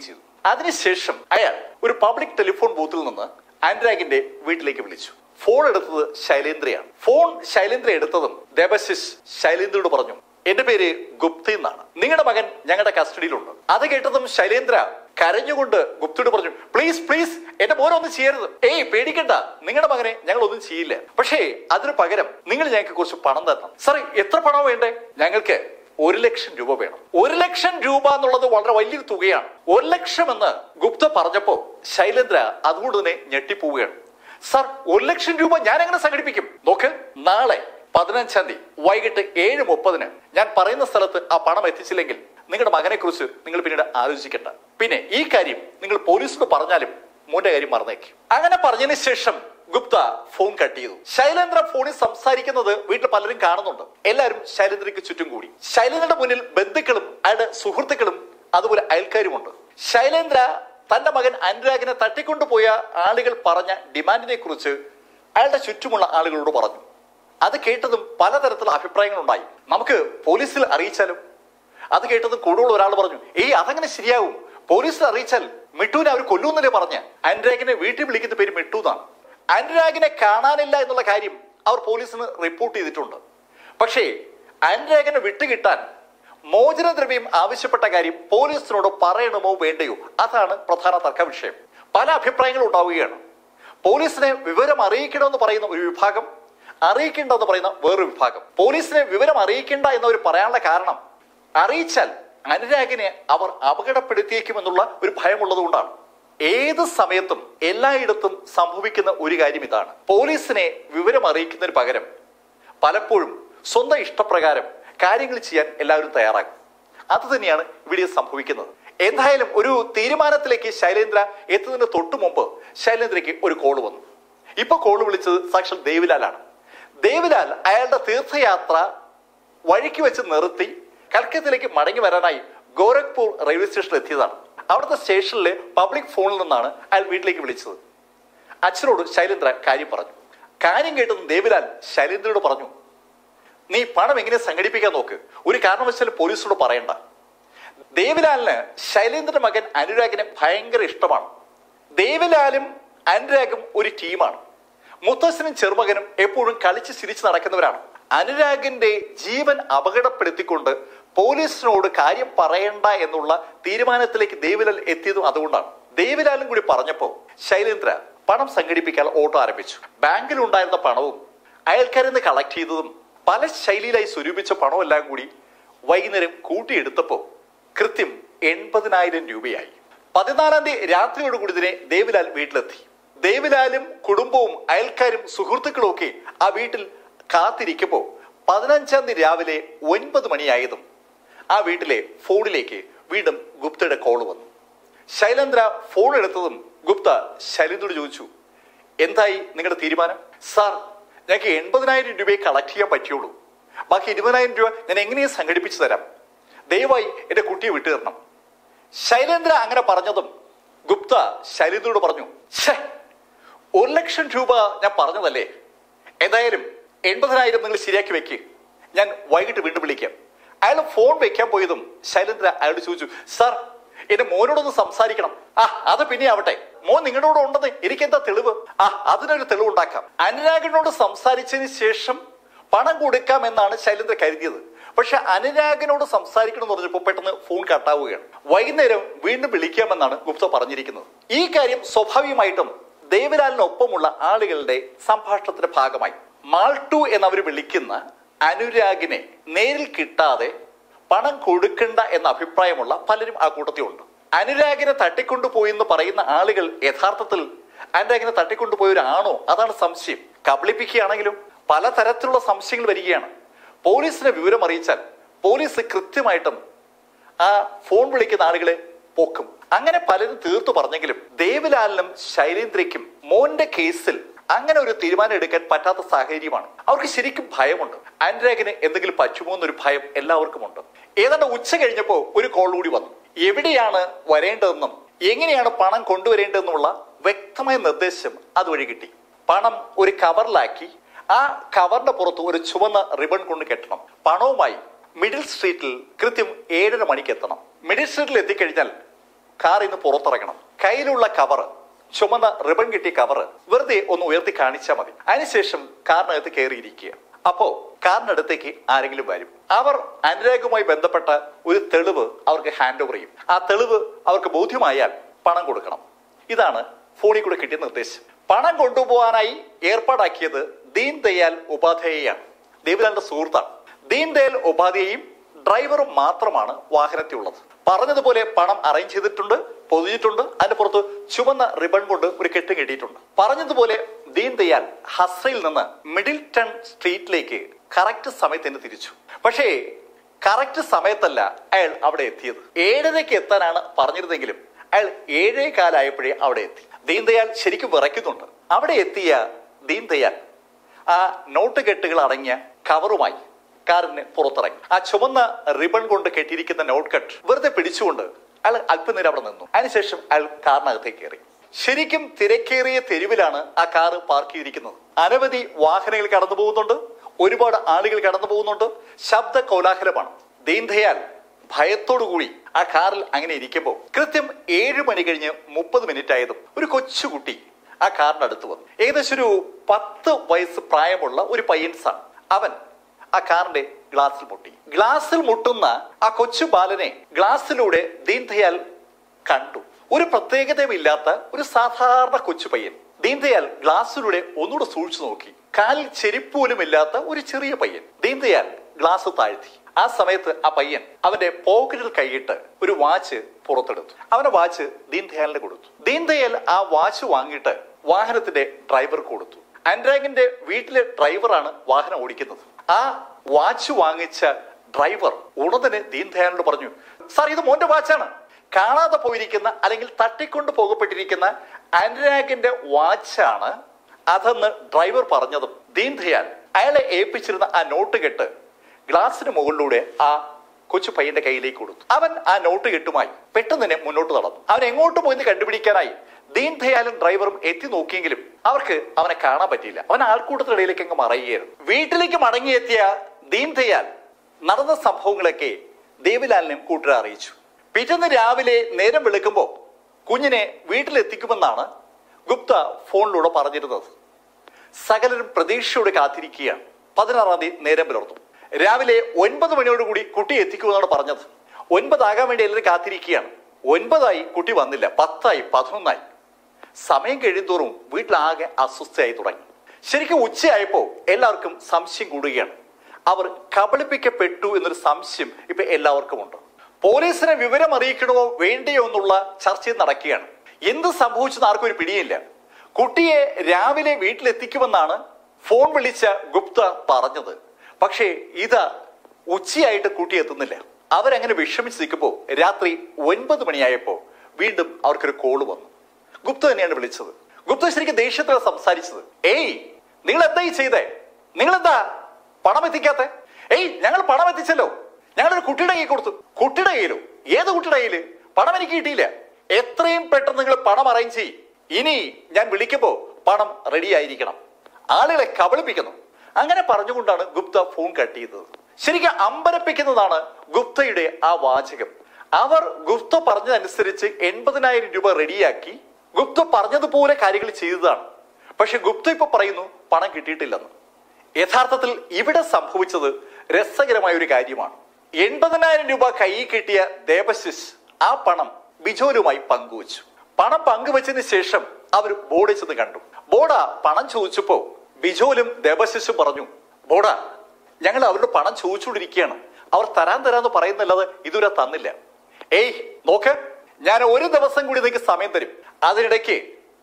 S1: അതിനുശേഷം അയാൾ ഒരു പബ്ലിക് ടെലിഫോൺ ബൂത്തിൽ നിന്ന് ആൻഡ്രാഗിന്റെ വീട്ടിലേക്ക് വിളിച്ചു ഫോൺ എടുത്തത് ശൈലേന്ദ്രയാണ് ഫോൺ ശൈലേന്ദ്ര എടുത്തതും ദേബശിസ് ശൈലേന്ദ്രയോട് പറഞ്ഞു എന്റെ പേര് ഗുപ്ത എന്നാണ് നിങ്ങളുടെ മകൻ ഞങ്ങളുടെ കസ്റ്റഡിയിലുണ്ട് അത് കേട്ടതും ശൈലേന്ദ്ര കരഞ്ഞുകൊണ്ട് ഗുപ്തയോട് പറഞ്ഞു പ്ലീസ് പ്ലീസ് എന്റെ മോനെ ഒന്നും ചെയ്യരുത് ഏയ് പേടിക്കണ്ട നിങ്ങളുടെ മകനെ ഞങ്ങൾ ഒന്നും ചെയ്യില്ല പക്ഷേ അതിന് പകരം നിങ്ങൾ ഞങ്ങൾക്ക് കുറച്ച് പണം തരണം സാറേ എത്ര പണം വേണ്ടേ ഞങ്ങൾക്ക് ഒരു ലക്ഷം രൂപ വേണം ഒരു ലക്ഷം രൂപ എന്നുള്ളത് വളരെ വലിയൊരു തുകയാണ് ഒരു ലക്ഷം എന്ന് ഗുപ്ത പറഞ്ഞപ്പോ ശൈലേന്ദ്ര അതുകൊണ്ട് തന്നെ ഞെട്ടിപ്പോവുകയാണ് സാർ ഒരു ലക്ഷം രൂപ ഞാൻ എങ്ങനെ സംഘടിപ്പിക്കും നോക്ക് നാളെ പതിനഞ്ചാം തീയതി വൈകിട്ട് ഏഴ് മുപ്പതിന് ഞാൻ പറയുന്ന സ്ഥലത്ത് ആ പണം എത്തിച്ചില്ലെങ്കിൽ നിങ്ങളുടെ മകനെ കുറിച്ച് നിങ്ങൾ പിന്നീട് ആലോചിക്കണ്ട പിന്നെ ഈ കാര്യം നിങ്ങൾ പോലീസിനോട് പറഞ്ഞാലും മോന്റെ കാര്യം മറന്നേക്കും അങ്ങനെ പറഞ്ഞതിന് ശേഷം ഗുപ്ത ഫോൺ കട്ട് ചെയ്തു ശൈലേന്ദ്ര ഫോണിൽ സംസാരിക്കുന്നത് വീട്ടിൽ പലരും കാണുന്നുണ്ട് എല്ലാവരും ശൈലേന്ദ്രയ്ക്ക് ചുറ്റും കൂടി ശൈലേന്ദ്രയുടെ മുന്നിൽ ബന്ധുക്കളും അയാളുടെ സുഹൃത്തുക്കളും അതുപോലെ അയൽക്കാരുമുണ്ട് ശൈലേന്ദ്ര തന്റെ മകൻ അനുരാഗിനെ തട്ടിക്കൊണ്ടുപോയ ആളുകൾ പറഞ്ഞ ഡിമാൻഡിനെ കുറിച്ച് അയാളുടെ ചുറ്റുമുള്ള ആളുകളോട് പറഞ്ഞു അത് കേട്ടതും പലതരത്തിലുള്ള അഭിപ്രായങ്ങളുണ്ടായി നമുക്ക് പോലീസിൽ അറിയിച്ചാലും അത് കേട്ടതും കൂടുതൽ ഒരാൾ പറഞ്ഞു ഏയ് അതങ്ങനെ ശരിയാവും പോലീസിൽ അറിയിച്ചാൽ മിട്ടുവിനെ അവർ കൊല്ലൂന്നല്ലേ പറഞ്ഞ് അനുരാഗിനെ വീട്ടിൽ വിളിക്കുന്ന പേര് മിട്ടു എന്നാണ് അനുരാഗിനെ കാണാനില്ല എന്നുള്ള കാര്യം അവർ പോലീസിന് റിപ്പോർട്ട് ചെയ്തിട്ടുണ്ട് പക്ഷേ അനുരാഗിനെ വിട്ടുകിട്ടാൻ മോചനദ്രവ്യം ആവശ്യപ്പെട്ട കാര്യം പോലീസിനോട് പറയണമോ വേണ്ടയോ അതാണ് പ്രധാന തർക്ക വിഷയം പല അഭിപ്രായങ്ങളും ഉണ്ടാവുകയാണ് പോലീസിനെ വിവരം അറിയിക്കണമെന്ന് പറയുന്ന ഒരു വിഭാഗം അറിയിക്കേണ്ട എന്ന് പറയുന്ന വേറൊരു വിഭാഗം പോലീസിനെ വിവരം അറിയിക്കേണ്ട എന്നവർ പറയാനുള്ള കാരണം അറിയിച്ചാൽ അനുരാഗിനെ അവർ അപകടപ്പെടുത്തിയേക്കുമെന്നുള്ള ഒരു ഭയമുള്ളത് കൊണ്ടാണ് ഏത് സമയത്തും എല്ലായിടത്തും സംഭവിക്കുന്ന ഒരു കാര്യം ഇതാണ് പോലീസിനെ വിവരം അറിയിക്കുന്നതിന് പകരം പലപ്പോഴും സ്വന്തം ഇഷ്ടപ്രകാരം കാര്യങ്ങൾ ചെയ്യാൻ എല്ലാവരും തയ്യാറാകും അത് തന്നെയാണ് ഇവിടെ സംഭവിക്കുന്നത് എന്തായാലും ഒരു തീരുമാനത്തിലേക്ക് ശൈലേന്ദ്ര എത്തുന്നതിന് തൊട്ടു മുമ്പ് ശൈലേന്ദ്രയ്ക്ക് ഒരു കോള് വന്നു ഇപ്പൊ കോള് വിളിച്ചത് സാക്ഷാൽ ദേവിലാലാണ് ദേവിലാൽ അയാളുടെ തീർത്ഥയാത്ര വഴിക്ക് വെച്ച് നിർത്തി കൽക്കത്തിലേക്ക് മടങ്ങി വരാനായി ഗോരഖ്പൂർ റെയിൽവേ സ്റ്റേഷനിൽ എത്തിയതാണ് അവിടുത്തെ സ്റ്റേഷനിലെ പബ്ലിക് ഫോണിൽ നിന്നാണ് അയാൾ വീട്ടിലേക്ക് വിളിച്ചത് അച്ഛനോട് ശൈലേന്ദ്ര കാര്യം പറഞ്ഞു കാര്യം കേട്ടതും ദേവിലാൽ ശൈലേന്ദ്രയോട് പറഞ്ഞു നീ പണം എങ്ങനെ സംഘടിപ്പിക്കാൻ നോക്ക് ഒരു കാരണവശാലും പോലീസിനോട് പറയണ്ട ദേവിലാലിന് ശൈലേന്ദ്രന്റെ മകൻ അനുരാഗിനെ ഭയങ്കര ഇഷ്ടമാണ് ദേവിലാലും അനുരാഗും ഒരു ടീമാണ് മുത്തശ്ശനും ചെറുമകനും എപ്പോഴും കളിച്ച് ചിരിച്ച് നടക്കുന്നവരാണ് അനുരാഗിന്റെ ജീവൻ അപകടപ്പെടുത്തിക്കൊണ്ട് പോലീസിനോട് കാര്യം പറയണ്ട എന്നുള്ള തീരുമാനത്തിലേക്ക് ദേവിലാൽ എത്തിയതും അതുകൊണ്ടാണ് ദേവിലാലും കൂടി പറഞ്ഞപ്പോ ശൈലേന്ദ്ര പണം സംഘടിപ്പിക്കാൻ ഓട്ടോ ആരംഭിച്ചു ബാങ്കിൽ ഉണ്ടായിരുന്ന പണവും അയൽക്കാരിൽ നിന്ന് കളക്ട് ചെയ്തതും പല ശൈലിയിലായി സ്വരൂപിച്ച പണം എല്ലാം കൂടി വൈകുന്നേരം കൂട്ടിയെടുത്തപ്പോ കൃത്യം എൺപതിനായിരം രൂപയായി പതിനാലാം തീയതി രാത്രിയോടുകൂടി ഇതിനെ ദേവിലാൽ വീട്ടിലെത്തി ദേവിലാലും കുടുംബവും അയൽക്കാരും സുഹൃത്തുക്കളും ഒക്കെ ആ വീട്ടിൽ കാത്തിരിക്കുമ്പോൾ പതിനഞ്ചാം തീയതി രാവിലെ ഒൻപത് മണിയായതും ആ വീട്ടിലെ ഫോണിലേക്ക് വീണ്ടും ഗുപ്തയുടെ കോള് വന്നു ശൈലേന്ദ്ര ഫോൺ എടുത്തതും ഗുപ്ത ശൈലേന്ദ്രയോട് ചോദിച്ചു എന്തായി നിങ്ങളുടെ തീരുമാനം സാർ ഞങ്ങൾക്ക് എൺപതിനായിരം രൂപയെ കളക്ട് ചെയ്യാൻ പറ്റുള്ളൂ ബാക്കി ഇരുപതിനായിരം രൂപ ഞാൻ എങ്ങനെയും സംഘടിപ്പിച്ചു തരാം ദയവായി എന്റെ കുട്ടിയെ വിട്ടു തരണം ശൈലേന്ദ്ര അങ്ങനെ പറഞ്ഞതും ഗുപ്ത ശൈലേന്ദ്രയോട് പറഞ്ഞു ഛേ ഒരു ലക്ഷം രൂപ ഞാൻ പറഞ്ഞതല്ലേ എന്തായാലും എൺപതിനായിരം നിങ്ങൾ ശരിയാക്കി വെക്ക് ഞാൻ വൈകിട്ട് വീണ്ടും വിളിക്കാം അയാൾ ഫോൺ വെക്കാൻ പോയതും ശൈലേന്ദ്ര അയാളോട് ചോദിച്ചു സാർ എന്റെ മോനോടൊന്ന് സംസാരിക്കണം ആ അത് പിന്നെ ആവട്ടെ മോൻ നിങ്ങളുടെ കൂടെ ഉണ്ടെന്ന് എനിക്കെന്താ തെളിവ് ആ അതിനൊരു തെളിവുണ്ടാക്കാം അനുരാഗിനോട് സംസാരിച്ചതിന് ശേഷം പണം കൊടുക്കാം എന്നാണ് ശൈലേന്ദ്ര കരുതിയത് പക്ഷെ അനുരാഗിനോട് സംസാരിക്കണം എന്ന് പറഞ്ഞപ്പോൾ പെട്ടെന്ന് ഫോൺ കട്ടാവുകയാണ് വൈകുന്നേരം വീണ്ടും വിളിക്കാമെന്നാണ് ഗുപ്ത പറഞ്ഞിരിക്കുന്നത് ഈ കാര്യം സ്വാഭാവികമായിട്ടും ദേവലാലിനൊപ്പമുള്ള ആളുകളുടെ സംഭാഷണത്തിന്റെ ഭാഗമായി മാൾട്ടു എന്നവർ വിളിക്കുന്ന അനുരാഗിനെ നേരിൽ കിട്ടാതെ പണം കൊടുക്കണ്ട എന്ന അഭിപ്രായമുള്ള പലരും ആ കൂട്ടത്തിലുണ്ട് അനുരാഗിനെ തട്ടിക്കൊണ്ടുപോയി എന്ന് പറയുന്ന ആളുകൾ യഥാർത്ഥത്തിൽ അനുരാഗിനെ തട്ടിക്കൊണ്ടുപോയവരാണോ അതാണ് സംശയം കബളിപ്പിക്കുകയാണെങ്കിലും പലതരത്തിലുള്ള സംശയങ്ങൾ വരികയാണ് പോലീസിനെ വിവരം അറിയിച്ചാൽ പോലീസ് കൃത്യമായിട്ടും ആ ഫോൺ വിളിക്കുന്ന ആളുകളെ പോക്കും അങ്ങനെ പലരും തീർത്തു പറഞ്ഞെങ്കിലും ദേവിലാലിനും ശൈലേന്ദ്രയ്ക്കും മോന്റെ കേസിൽ അങ്ങനെ ഒരു തീരുമാനം എടുക്കാൻ പറ്റാത്ത സാഹചര്യമാണ് അവർക്ക് ശരിക്കും ഭയമുണ്ട് അനുരാഗിന് എന്തെങ്കിലും പറ്റുമോ എന്നൊരു ഭയം എല്ലാവർക്കും ഉണ്ട് ഏതാണ്ട് ഉച്ച കഴിഞ്ഞപ്പോ ഒരു കോൾ കൂടി വന്നു എവിടെയാണ് വരേണ്ടതെന്നും എങ്ങനെയാണ് പണം കൊണ്ടുവരേണ്ടതെന്നുള്ള വ്യക്തമായ നിർദ്ദേശം അതുവഴി കിട്ടി പണം ഒരു കവറിലാക്കി ആ കവറിന്റെ പുറത്ത് ഒരു ചുവന്ന റിബൺ കൊണ്ട് കെട്ടണം പണവുമായി മിഡിൽ സ്ട്രീറ്റിൽ കൃത്യം ഏഴര മണിക്ക് എത്തണം മിഡിൽ സ്ട്രീറ്റിൽ എത്തിക്കഴിഞ്ഞാൽ കാറിൽ നിന്ന് പുറത്തിറങ്ങണം കയ്യിലുള്ള കവറ് ചുമന്ന റിബൺ കിട്ടിയ കവറ് വെറുതെ ഒന്ന് ഉയർത്തി കാണിച്ചാൽ മതി അതിനുശേഷം കാറിനകത്ത് കയറിയിരിക്കുക അപ്പോ കാറിനടുത്തേക്ക് ആരെങ്കിലും വരും അവർ അനുരാഗുമായി ബന്ധപ്പെട്ട ഒരു തെളിവ് അവർക്ക് ഹാൻഡ് ഓവർ ചെയ്യും ആ തെളിവ് അവർക്ക് ബോധ്യമായാൽ പണം കൊടുക്കണം ഇതാണ് ഫോണിൽ കൂടെ കിട്ടിയ നിർദ്ദേശം പണം കൊണ്ടുപോകാനായി ഏർപ്പാടാക്കിയത് ദീൻ ദയാൽ ഉപാധ്യായയാണ് ദേവിലാലിന്റെ സുഹൃത്താണ് ദീൻ ദയാൽ ഉപാധ്യായും ഡ്രൈവറും മാത്രമാണ് വാഹനത്തിലുള്ളത് പറഞ്ഞതുപോലെ പണം അറേഞ്ച് ചെയ്തിട്ടുണ്ട് പൊതിഞ്ഞിട്ടുണ്ട് അതിന്റെ പുറത്ത് ചുവന്ന റിബൺ കൊണ്ട് ഒരു കെട്ട് കെട്ടിയിട്ടുണ്ട് പറഞ്ഞതുപോലെ ദീൻ ദയാൽ ഹസ്രയിൽ നിന്ന് മിഡിൽ ടൺ സ്ട്രീറ്റിലേക്ക് കറക്റ്റ് സമയത്ത് തന്നെ തിരിച്ചു പക്ഷേ കറക്റ്റ് സമയത്തല്ല അയാൾ അവിടെ എത്തിയത് ഏഴരയ്ക്ക് എത്താനാണ് പറഞ്ഞിരുന്നെങ്കിലും അയാൾ ഏഴേ കാലായപ്പോഴേ അവിടെ എത്തി ദീൻ ദയാൽ ശരിക്കും വിറയ്ക്കുന്നുണ്ട് അവിടെ എത്തിയ ദീൻ ദയാൽ ആ നോട്ട് കെട്ടുകൾ അടങ്ങിയ കവറുമായി കാറിന് പുറത്തിറങ്ങി ആ ചുവന്ന റിബൺ കൊണ്ട് കെട്ടിയിരിക്കുന്ന നോട്ട് കെട്ട് വെറുതെ പിടിച്ചുകൊണ്ട് അയാൾ അല്പനേരം അവിടെ നിന്നു അതിനുശേഷം അയാൾ കാറിനകത്തേക്ക് കയറി ശരിക്കും തിരക്കേറിയ തെരുവിലാണ് ആ കാറ് പാർക്ക് ചെയ്തിരിക്കുന്നത് അനവധി വാഹനങ്ങൾ കടന്നു പോകുന്നുണ്ട് ഒരുപാട് ആളുകൾ കടന്നു പോകുന്നുണ്ട് ശബ്ദ കോലാഹലമാണ് ദീൻദയാൽ ഭയത്തോടുകൂടി ആ കാറിൽ അങ്ങനെ ഇരിക്കുമ്പോൾ കൃത്യം ഏഴ് മണി കഴിഞ്ഞ് മുപ്പത് മിനിറ്റ് ആയതും ഒരു കൊച്ചുകുട്ടി ആ കാറിന്റെ അടുത്ത് വന്നു ഏകദേശം ഒരു പത്ത് വയസ്സ് പ്രായമുള്ള ഒരു പയ്യൻസാണ് അവൻ ആ കാറിന്റെ ഗ്ലാസിൽ മുട്ടി ഗ്ലാസിൽ മുട്ടുന്ന ആ കൊച്ചു ബാലനെ ഗ്ലാസിലൂടെ ദീൻദയാൽ കണ്ടു ഒരു പ്രത്യേകതയുമില്ലാത്ത ഒരു സാധാരണ കൊച്ചു പയ്യൻ ദീൻദയാൽ ഗ്ലാസ്സിലൂടെ ഒന്നുകൂടെ സൂക്ഷിച്ചു നോക്കി കാലിൽ ചെരിപ്പ് പോലും ഇല്ലാത്ത ഒരു ചെറിയ പയ്യൻ ദീൻദയാൽ ഗ്ലാസ് താഴ്ത്തി ആ സമയത്ത് ആ പയ്യൻ അവന്റെ പോക്കറ്റിൽ കൈയിട്ട് ഒരു വാച്ച് പുറത്തെടുത്തു അവന്റെ വാച്ച് ദീൻദയാലിന് കൊടുത്തു ദീൻദയാൽ ആ വാച്ച് വാങ്ങിയിട്ട് വാഹനത്തിന്റെ ഡ്രൈവർ കൊടുത്തു അനുരാഗിന്റെ വീട്ടിലെ ഡ്രൈവറാണ് വാഹനം ഓടിക്കുന്നത് ആ വാച്ച് വാങ്ങിച്ച ഡ്രൈവർ ഉടനെ ദീൻദയാലിനോട് പറഞ്ഞു സാർ ഇത് മോന്റെ വാച്ചാണ് കാണാതെ പോയിരിക്കുന്ന അല്ലെങ്കിൽ തട്ടിക്കൊണ്ട് പോകപ്പെട്ടിരിക്കുന്ന അനുരാഗിന്റെ വാച്ചാണ് അതെന്ന് ഡ്രൈവർ പറഞ്ഞതും ദീൻദയാൽ അയാളെ ഏൽപ്പിച്ചിരുന്ന ആ നോട്ട് കെട്ട് ഗ്ലാസിന് മുകളിലൂടെ ആ കൊച്ചു പയ്യന്റെ കയ്യിലേക്ക് കൊടുത്തു അവൻ ആ നോട്ട് കെട്ടുമായി പെട്ടെന്ന് തന്നെ മുന്നോട്ട് നടന്നു അവൻ എങ്ങോട്ട് പോയെന്ന് കണ്ടുപിടിക്കാനായി ദീൻ ദയാലും ഡ്രൈവറും എത്തി നോക്കിയെങ്കിലും അവർക്ക് അവനെ കാണാൻ പറ്റിയില്ല അവൻ ആൾക്കൂട്ടത്തിനിടയിലേക്ക് അങ്ങ് മറയുകയായിരുന്നു വീട്ടിലേക്ക് മടങ്ങിയെത്തിയ ദീൻ ദയാൽ നടന്ന സംഭവങ്ങളൊക്കെ ദേവിലാലിനെയും കൂട്ടരെ അറിയിച്ചു പിറ്റേന്ന് രാവിലെ നേരം വെളുക്കുമ്പോൾ കുഞ്ഞിനെ വീട്ടിലെത്തിക്കുമെന്നാണ് ഗുപ്ത ഫോണിലൂടെ പറഞ്ഞിരുന്നത് സകലരും പ്രതീക്ഷയോടെ കാത്തിരിക്കുകയാണ് പതിനാറാം തീയതി നേരം പുലർത്തും രാവിലെ ഒൻപത് മണിയോടുകൂടി കുട്ടി എത്തിക്കുമെന്നാണ് പറഞ്ഞത് ഒൻപതാകാൻ വേണ്ടി എല്ലാവരും കാത്തിരിക്കുകയാണ് ഒൻപതായി കുട്ടി വന്നില്ല പത്തായി പതിനൊന്നായി സമയം കഴിയുന്തോറും വീട്ടിലാകെ അസ്വസ്ഥയായി തുടങ്ങി ശരിക്കും ഉച്ചയായപ്പോ എല്ലാവർക്കും സംശയം കൂടുകയാണ് അവർ കബളിപ്പിക്കപ്പെട്ടു എന്നൊരു സംശയം ഇപ്പൊ എല്ലാവർക്കും ഉണ്ട് പോലീസിനെ വിവരം അറിയിക്കണമോ വേണ്ടയോ എന്നുള്ള ചർച്ച നടക്കുകയാണ് എന്ത് സംഭവിച്ചെന്ന് ആർക്കും ഒരു പിടിയില്ല കുട്ടിയെ രാവിലെ വീട്ടിലെത്തിക്കുമെന്നാണ് ഫോൺ വിളിച്ച ഗുപ്ത പറഞ്ഞത് പക്ഷേ ഇത് ഉച്ചയായിട്ട് കുട്ടി എത്തുന്നില്ല അവരങ്ങനെ വിഷമിച്ച് നിൽക്കുമ്പോൾ രാത്രി ഒൻപത് മണിയായപ്പോ വീണ്ടും അവർക്കൊരു കോള് വന്നു ഗുപ്ത തന്നെയാണ് വിളിച്ചത് ഗുപ്ത ശരിക്കും ദേഷ്യത്തിലാണ് സംസാരിച്ചത് ഏയ് നിങ്ങൾ എന്താ ഈ ചെയ്തേ നിങ്ങൾ എന്താ പണം എത്തിക്കാത്ത ഏയ് ഞങ്ങൾ പണം എത്തിച്ചല്ലോ ഞങ്ങളൊരു കുട്ടിയുടെ കയ്യിൽ കൊടുത്തു കുട്ടിയുടെ കയ്യിലോ ഏത് കുട്ടിയുടെ കയ്യില് പണം എനിക്ക് കിട്ടിയില്ല എത്രയും പെട്ടെന്ന് നിങ്ങൾ പണം അറേഞ്ച് ചെയ്യും ഇനി ഞാൻ വിളിക്കുമ്പോ പണം റെഡി ആയിരിക്കണം ആളുകളെ കബളിപ്പിക്കുന്നു അങ്ങനെ പറഞ്ഞുകൊണ്ടാണ് ഗുപ്ത ഫോൺ കട്ട് ചെയ്തത് ശരിക്കും അമ്പരപ്പിക്കുന്നതാണ് ഗുപ്തയുടെ ആ വാചകം അവർ ഗുപ്ത പറഞ്ഞതനുസരിച്ച് എൺപതിനായിരം രൂപ റെഡിയാക്കി ഗുപ്ത പറഞ്ഞതുപോലെ കാര്യങ്ങൾ ചെയ്തതാണ് പക്ഷെ ഗുപ്ത ഇപ്പൊ പറയുന്നു പണം കിട്ടിയിട്ടില്ലെന്ന് യഥാർത്ഥത്തിൽ ഇവിടെ സംഭവിച്ചത് രസകരമായ ഒരു കാര്യമാണ് എൺപതിനായിരം രൂപ കയ്യിൽ കിട്ടിയ ദേവശിസ് ആ പണം ബിജോലുമായി പങ്കുവച്ചു പണം പങ്കുവച്ചതിന് ശേഷം അവർ ബോർഡിൽ ചെന്ന് കണ്ടു ബോഡ പണം ചോദിച്ചപ്പോ ബിജോലും ദേവശിസും പറഞ്ഞു ബോഡ ഞങ്ങൾ അവരുടെ പണം ചോദിച്ചുകൊണ്ടിരിക്കുകയാണ് അവർ തരാൻ തരാന്ന് പറയുന്നല്ലാതെ ഇതുവരെ തന്നില്ല ഏയ് നോക്ക് ഞാൻ ഒരു ദിവസം കൂടി നിങ്ങൾക്ക് സമയം തരും അതിനിടയ്ക്ക്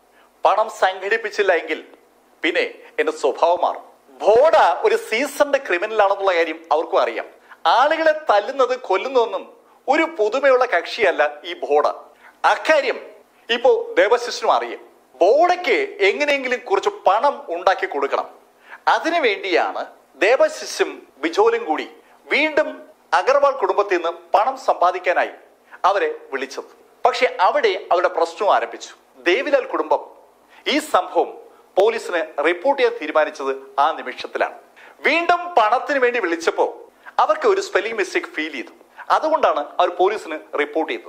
S1: പണം സംഘടിപ്പിച്ചില്ല എങ്കിൽ പിന്നെ എന്റെ സ്വഭാവം മാറും ബോഡ ഒരു സീസൺഡ് ക്രിമിനൽ ആണെന്നുള്ള കാര്യം അവർക്കും അറിയാം ആളുകളെ തല്ലുന്നത് കൊല്ലുന്നതൊന്നും ഒരു പുതുമയുള്ള കക്ഷിയല്ല ഈ ബോഡ അക്കാര്യം ഇപ്പോ ദേവശിഷനും അറിയാം ബോഡയ്ക്ക് എങ്ങനെയെങ്കിലും കുറച്ച് പണം ഉണ്ടാക്കി കൊടുക്കണം അതിനു വേണ്ടിയാണ് ദേവശിശും ബിജോലും കൂടി വീണ്ടും അഗർവാൾ കുടുംബത്തിൽ നിന്ന് പണം സമ്പാദിക്കാനായി അവരെ വിളിച്ചത് പക്ഷെ അവിടെ അവരുടെ പ്രശ്നം ആരംഭിച്ചു ദേവിലാൽ കുടുംബം ഈ സംഭവം പോലീസിന് റിപ്പോർട്ട് ചെയ്യാൻ തീരുമാനിച്ചത് ആ നിമിഷത്തിലാണ് വീണ്ടും പണത്തിന് വേണ്ടി വിളിച്ചപ്പോ അവർക്ക് ഒരു സ്പെല്ലിംഗ് മിസ്റ്റേക്ക് ഫീൽ ചെയ്തു അതുകൊണ്ടാണ് അവർ പോലീസിന് റിപ്പോർട്ട് ചെയ്തത്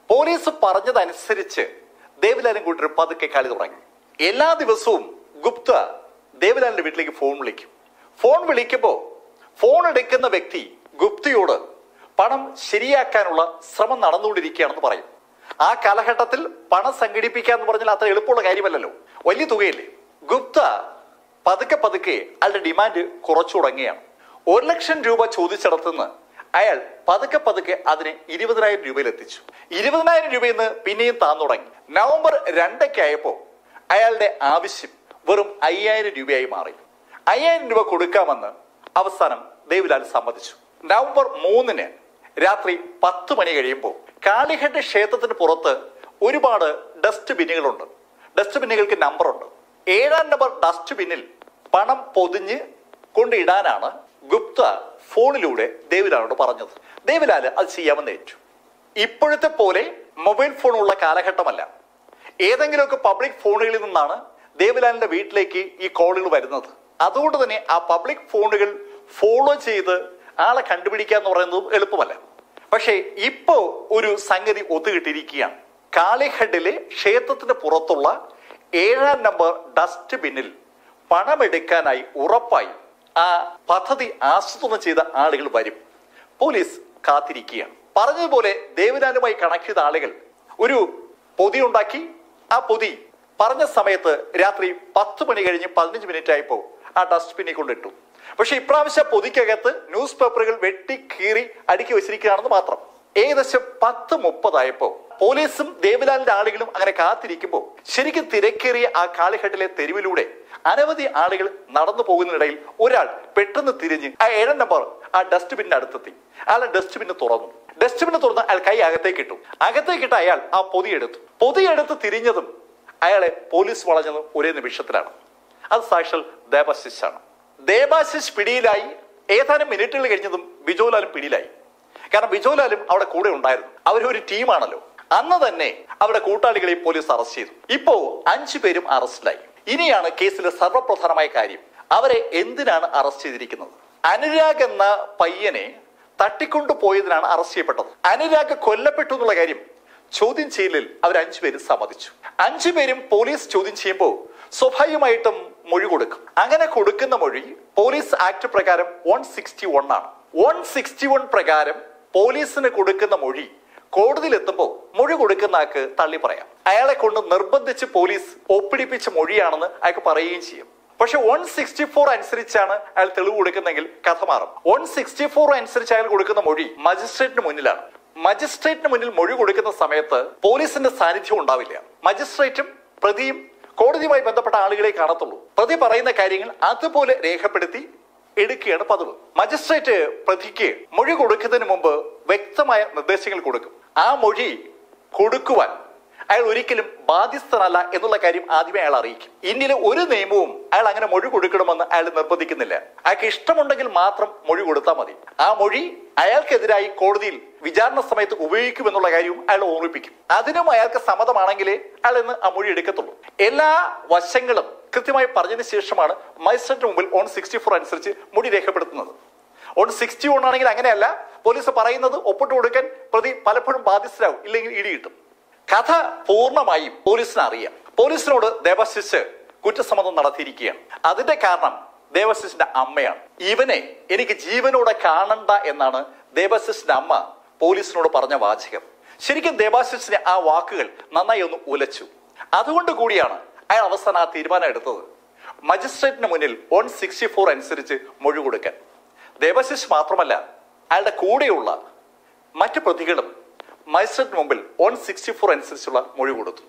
S1: പോലീസ് പറഞ്ഞതനുസരിച്ച് ദേവിലാലും കൂട്ടർ പതുക്കെ കളി തുടങ്ങി എല്ലാ ദിവസവും ഗുപ്ത ദേവിലാലിന്റെ വീട്ടിലേക്ക് ഫോൺ വിളിക്കും ഫോൺ വിളിക്കുമ്പോൾ ഫോൺ എടുക്കുന്ന വ്യക്തി ഗുപ്തയോട് പണം ശരിയാക്കാനുള്ള ശ്രമം നടന്നുകൊണ്ടിരിക്കുകയാണെന്ന് പറയും ആ കാലഘട്ടത്തിൽ പണം സംഘടിപ്പിക്കുക എന്ന് പറഞ്ഞാൽ അത്ര എളുപ്പമുള്ള കാര്യമല്ലല്ലോ വലിയ തുകയല്ലേ ഗുപ്ത പതുക്കെ പതുക്കെ അയാളുടെ ഡിമാൻഡ് കുറച്ചു തുടങ്ങുകയാണ് ഒരു ലക്ഷം രൂപ ചോദിച്ചിടത്തുനിന്ന് അയാൾ പതുക്കെ പതുക്കെ അതിനെ ഇരുപതിനായിരം രൂപയിൽ എത്തിച്ചു ഇരുപതിനായിരം രൂപയിൽ നിന്ന് പിന്നെയും താന്നു തുടങ്ങി നവംബർ രണ്ടൊക്കെ ആയപ്പോ അയാളുടെ ആവശ്യം വെറും അയ്യായിരം രൂപയായി മാറി അയ്യായിരം രൂപ കൊടുക്കാമെന്ന് അവസാനം ദേവിലാൽ സമ്മതിച്ചു നവംബർ മൂന്നിന് രാത്രി പത്ത് മണി കഴിയുമ്പോൾ കാളിഘട്ട് ക്ഷേത്രത്തിന് പുറത്ത് ഒരുപാട് ഡസ്റ്റ് ബിന്നുകളുണ്ട് ഡസ്റ്റ് ബിന്നുകൾക്ക് നമ്പറുണ്ട് ഏഴാം നമ്പർ ഡസ്റ്റ് ബിന്നിൽ പണം പൊതിഞ്ഞ് കൊണ്ടിടാനാണ് ഗുപ്ത ഫോണിലൂടെ ദേവിലാലോട് പറഞ്ഞത് ദേവിലാല് അത് ചെയ്യാമെന്ന് ഏറ്റു ഇപ്പോഴത്തെ പോലെ മൊബൈൽ ഫോൺ ഉള്ള കാലഘട്ടമല്ല ഏതെങ്കിലുമൊക്കെ പബ്ലിക് ഫോണുകളിൽ നിന്നാണ് ദേവിലാലിന്റെ വീട്ടിലേക്ക് ഈ കോളുകൾ വരുന്നത് അതുകൊണ്ട് തന്നെ ആ പബ്ലിക് ഫോണുകൾ ഫോളോ ചെയ്ത് ആളെ കണ്ടുപിടിക്കുക എന്ന് പറയുന്നത് എളുപ്പമല്ല പക്ഷേ ഇപ്പോ ഒരു സംഗതി ഒത്തുകിട്ടിരിക്കുകയാണ് കാളിഹഡിലെ ക്ഷേത്രത്തിന് പുറത്തുള്ള ഏഴാം നമ്പർ ഡസ്റ്റ് ബിന്നിൽ പണമെടുക്കാനായി ഉറപ്പായി ആ പദ്ധതി ആസൂത്രണം ചെയ്ത ആളുകൾ വരും പോലീസ് കാത്തിരിക്കുകയാണ് പറഞ്ഞതുപോലെ ദേവലാലുമായി കണക്ട് ചെയ്ത ആളുകൾ ഒരു പൊതി ഉണ്ടാക്കി ആ പൊതി പറഞ്ഞ സമയത്ത് രാത്രി പത്ത് മണി കഴിഞ്ഞ് പതിനഞ്ച് മിനിറ്റ് ആയപ്പോ ആ ഡസ്റ്റ്ബിന്നിൽ കൊണ്ടിട്ടു പക്ഷെ ഇപ്രാവശ്യം പൊതിക്കകത്ത് ന്യൂസ് പേപ്പറുകൾ വെട്ടി കീറി അടുക്കി വെച്ചിരിക്കുകയാണെന്ന് മാത്രം ഏകദേശം പത്ത് മുപ്പതായപ്പോ പോലീസും ദേവലാലിന്റെ ആളുകളും അങ്ങനെ കാത്തിരിക്കുമ്പോൾ ശരിക്കും തിരക്കേറിയ ആ കാളിഘട്ടിലെ തെരുവിലൂടെ അനവധി ആളുകൾ നടന്നു പോകുന്നതിനിടയിൽ ഒരാൾ പെട്ടെന്ന് തിരിഞ്ഞ് ആ ഏഴാം നമ്പർ ആ ഡസ്റ്റ്ബിന്നിന്റെ അടുത്തെത്തി അയാൾ ഡസ്റ്റ്ബിന്ന് തുറന്നു ഡസ്റ്റ്ബിന്ന് തുറന്ന് അയാൾ കൈ അകത്തേക്ക് ഇട്ടു അകത്തേക്ക് ഇട്ട അയാൾ ആ പൊതി എടുത്തു പൊതി എടുത്ത് തിരിഞ്ഞതും അയാളെ പോലീസ് വളഞ്ഞതും ഒരേ നിമിഷത്തിലാണ് അത് സാക്ഷാൽ ദേവാശിഷ് ആണ് ദേവാശിഷ് പിടിയിലായി ഏതാനും മിനിറ്റുകൾ കഴിഞ്ഞതും ബിജോലാലും പിടിയിലായി കാരണം ബിജോലാലും അവിടെ കൂടെ ഉണ്ടായിരുന്നു അവരൊരു ടീമാണല്ലോ അന്ന് തന്നെ അവരുടെ കൂട്ടാളികളെ പോലീസ് അറസ്റ്റ് ചെയ്തു ഇപ്പോ അഞ്ചു പേരും അറസ്റ്റിലായി ഇനിയാണ് കേസിലെ സർവപ്രധാനമായ കാര്യം അവരെ എന്തിനാണ് അറസ്റ്റ് ചെയ്തിരിക്കുന്നത് അനുരാഗ് എന്ന പയ്യനെ തട്ടിക്കൊണ്ടുപോയതിനാണ് അറസ്റ്റ് ചെയ്യപ്പെട്ടത് അനുരാഗ് കൊല്ലപ്പെട്ടു എന്നുള്ള കാര്യം ചോദ്യം ചെയ്യലിൽ അവർ അഞ്ചുപേരും സമ്മതിച്ചു അഞ്ചുപേരും പോലീസ് ചോദ്യം ചെയ്യുമ്പോൾ സ്വാഭാവികമായിട്ടും മൊഴി കൊടുക്കും അങ്ങനെ കൊടുക്കുന്ന മൊഴി പോലീസ് ആക്ട് പ്രകാരം വൺ സിക്സ്റ്റി വൺ ആണ് വൺ സിക്സ്റ്റി വൺ പ്രകാരം പോലീസിന് കൊടുക്കുന്ന മൊഴി കോടതിയിൽ എത്തുമ്പോൾ മൊഴി കൊടുക്കുന്ന ആൾക്ക് തള്ളി പറയാം അയാളെ കൊണ്ട് നിർബന്ധിച്ച് പോലീസ് ഒപ്പിടിപ്പിച്ച മൊഴിയാണെന്ന് അയാൾക്ക് പറയുകയും ചെയ്യും പക്ഷെ വൺ സിക്സ്റ്റി ഫോർ അനുസരിച്ചാണ് അയാൾ തെളിവ് കൊടുക്കുന്നെങ്കിൽ കഥ മാറും വൺ സിക്സ്റ്റി ഫോർ അനുസരിച്ച് അയാൾ കൊടുക്കുന്ന മൊഴി മജിസ്ട്രേറ്റിന് മുന്നിലാണ് മജിസ്ട്രേറ്റിന് മുന്നിൽ മൊഴി കൊടുക്കുന്ന സമയത്ത് പോലീസിന്റെ സാന്നിധ്യം ഉണ്ടാവില്ല മജിസ്ട്രേറ്റും പ്രതിയും കോടതിയുമായി ബന്ധപ്പെട്ട ആളുകളെ കാണത്തുള്ളൂ പ്രതി പറയുന്ന കാര്യങ്ങൾ അതുപോലെ രേഖപ്പെടുത്തി എടുക്കുകയാണ് പതിവ് മജിസ്ട്രേറ്റ് പ്രതിക്ക് മൊഴി കൊടുക്കുന്നതിന് മുമ്പ് വ്യക്തമായ നിർദ്ദേശങ്ങൾ കൊടുക്കും ആ മൊഴി കൊടുക്കുവാൻ അയാൾ ഒരിക്കലും ബാധ്യസ്ഥനല്ല എന്നുള്ള കാര്യം ആദ്യമേ അയാൾ അറിയിക്കും ഇന്ത്യയിലെ ഒരു നിയമവും അയാൾ അങ്ങനെ മൊഴി കൊടുക്കണമെന്ന് അയാൾ നിർബന്ധിക്കുന്നില്ല അയാൾക്ക് ഇഷ്ടമുണ്ടെങ്കിൽ മാത്രം മൊഴി കൊടുത്താൽ മതി ആ മൊഴി അയാൾക്കെതിരായി കോടതിയിൽ വിചാരണ സമയത്ത് ഉപയോഗിക്കുമെന്നുള്ള കാര്യവും അയാൾ ഓർമ്മിപ്പിക്കും അതിനും അയാൾക്ക് സമ്മതമാണെങ്കിലേ അയാൾ ഇന്ന് ആ മൊഴി എടുക്കത്തുള്ളൂ എല്ലാ വശങ്ങളും കൃത്യമായി പറഞ്ഞതിന് ശേഷമാണ് മജിസ്ട്രേറ്റിന് മുമ്പിൽ ഓൺ സിക്സ്റ്റി ഫോർ അനുസരിച്ച് മൊഴി രേഖപ്പെടുത്തുന്നത് ഓൺ സിക്സ്റ്റി വൺ ആണെങ്കിൽ അങ്ങനെയല്ല പോലീസ് പറയുന്നത് ഒപ്പിട്ട് കൊടുക്കാൻ പ്രതി പലപ്പോഴും ബാധ്യസ്ഥരാകും ഇല്ലെങ്കിൽ ഇടി കിട്ടും കഥ പൂർണ്ണമായും പോലീസിന് അറിയാം പോലീസിനോട് ദേവശിഷ് കുറ്റസമ്മതം നടത്തിയിരിക്കുകയാണ് അതിന്റെ കാരണം ദേവശിഷിന്റെ അമ്മയാണ് ഇവനെ എനിക്ക് ജീവനോടെ കാണണ്ട എന്നാണ് ദേവശിഷിന്റെ അമ്മ പോലീസിനോട് പറഞ്ഞ വാചകം ശരിക്കും ദേവാശിഷിന്റെ ആ വാക്കുകൾ നന്നായി ഒന്ന് ഉലച്ചു അതുകൊണ്ട് കൂടിയാണ് അയാൾ അവസാനം ആ തീരുമാനം എടുത്തത് മജിസ്ട്രേറ്റിന് മുന്നിൽ വൺ സിക്സ്റ്റി ഫോർ അനുസരിച്ച് മൊഴി കൊടുക്കാൻ ദേവശിഷ് മാത്രമല്ല അയാളുടെ കൂടെയുള്ള മറ്റു പ്രതികളും മജിസ്ട്രേറ്റിന് മുമ്പിൽ വൺ സിക്സ്റ്റി ഫോർ അനുസരിച്ചുള്ള മൊഴി കൊടുത്തു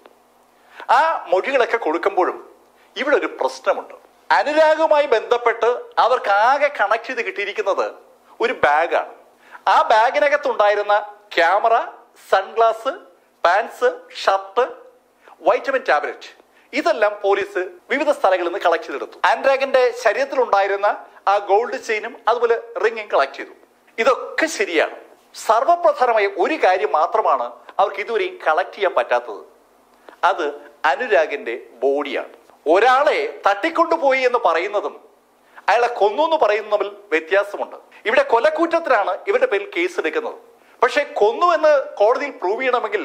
S1: ആ മൊഴികളൊക്കെ കൊടുക്കുമ്പോഴും ഇവിടെ ഒരു പ്രശ്നമുണ്ട് അനുരാഗുമായി ബന്ധപ്പെട്ട് അവർക്ക് ആകെ കണക്ട് ചെയ്ത് കിട്ടിയിരിക്കുന്നത് ഒരു ബാഗാണ് ആ ബാഗിനകത്തുണ്ടായിരുന്ന camera sunglass pants shirt vitamin tablet ഇതെല്ലാം പോലീസ് വിവിധ സ്ഥലങ്ങളിൽ നിന്ന് കളക്ട് ചെയ്തെടുത്തു ആൻഡ്രാഗിന്റെ ശരീരത്തിലുണ്ടായിരുന്ന ആ ഗോൾഡ് ചെയിനും അതുപോലെ റിങ്ങും കളക്ട് ചെയ്തു ഇതൊക്കെ ശരിയാണ് സർവപ്രധാനമായ ഒരു കാര്യം മാത്രമാണ് അവർക്ക് ഇതുവരെയും കളക്ട് ചെയ്യാൻ പറ്റാത്തത് അത് അനുരാഗിന്റെ ബോഡിയാണ് ഒരാളെ തട്ടിക്കൊണ്ടുപോയി എന്ന് പറയുന്നതും അയാളെ കൊന്നു എന്ന് പറയുന്നതും തമ്മിൽ വ്യത്യാസമുണ്ട് ഇവിടെ കൊലക്കുറ്റത്തിലാണ് ഇവരുടെ പേരിൽ കേസ് എടുക്കുന്നത് പക്ഷെ കൊന്നു എന്ന് കോടതിയിൽ പ്രൂവ് ചെയ്യണമെങ്കിൽ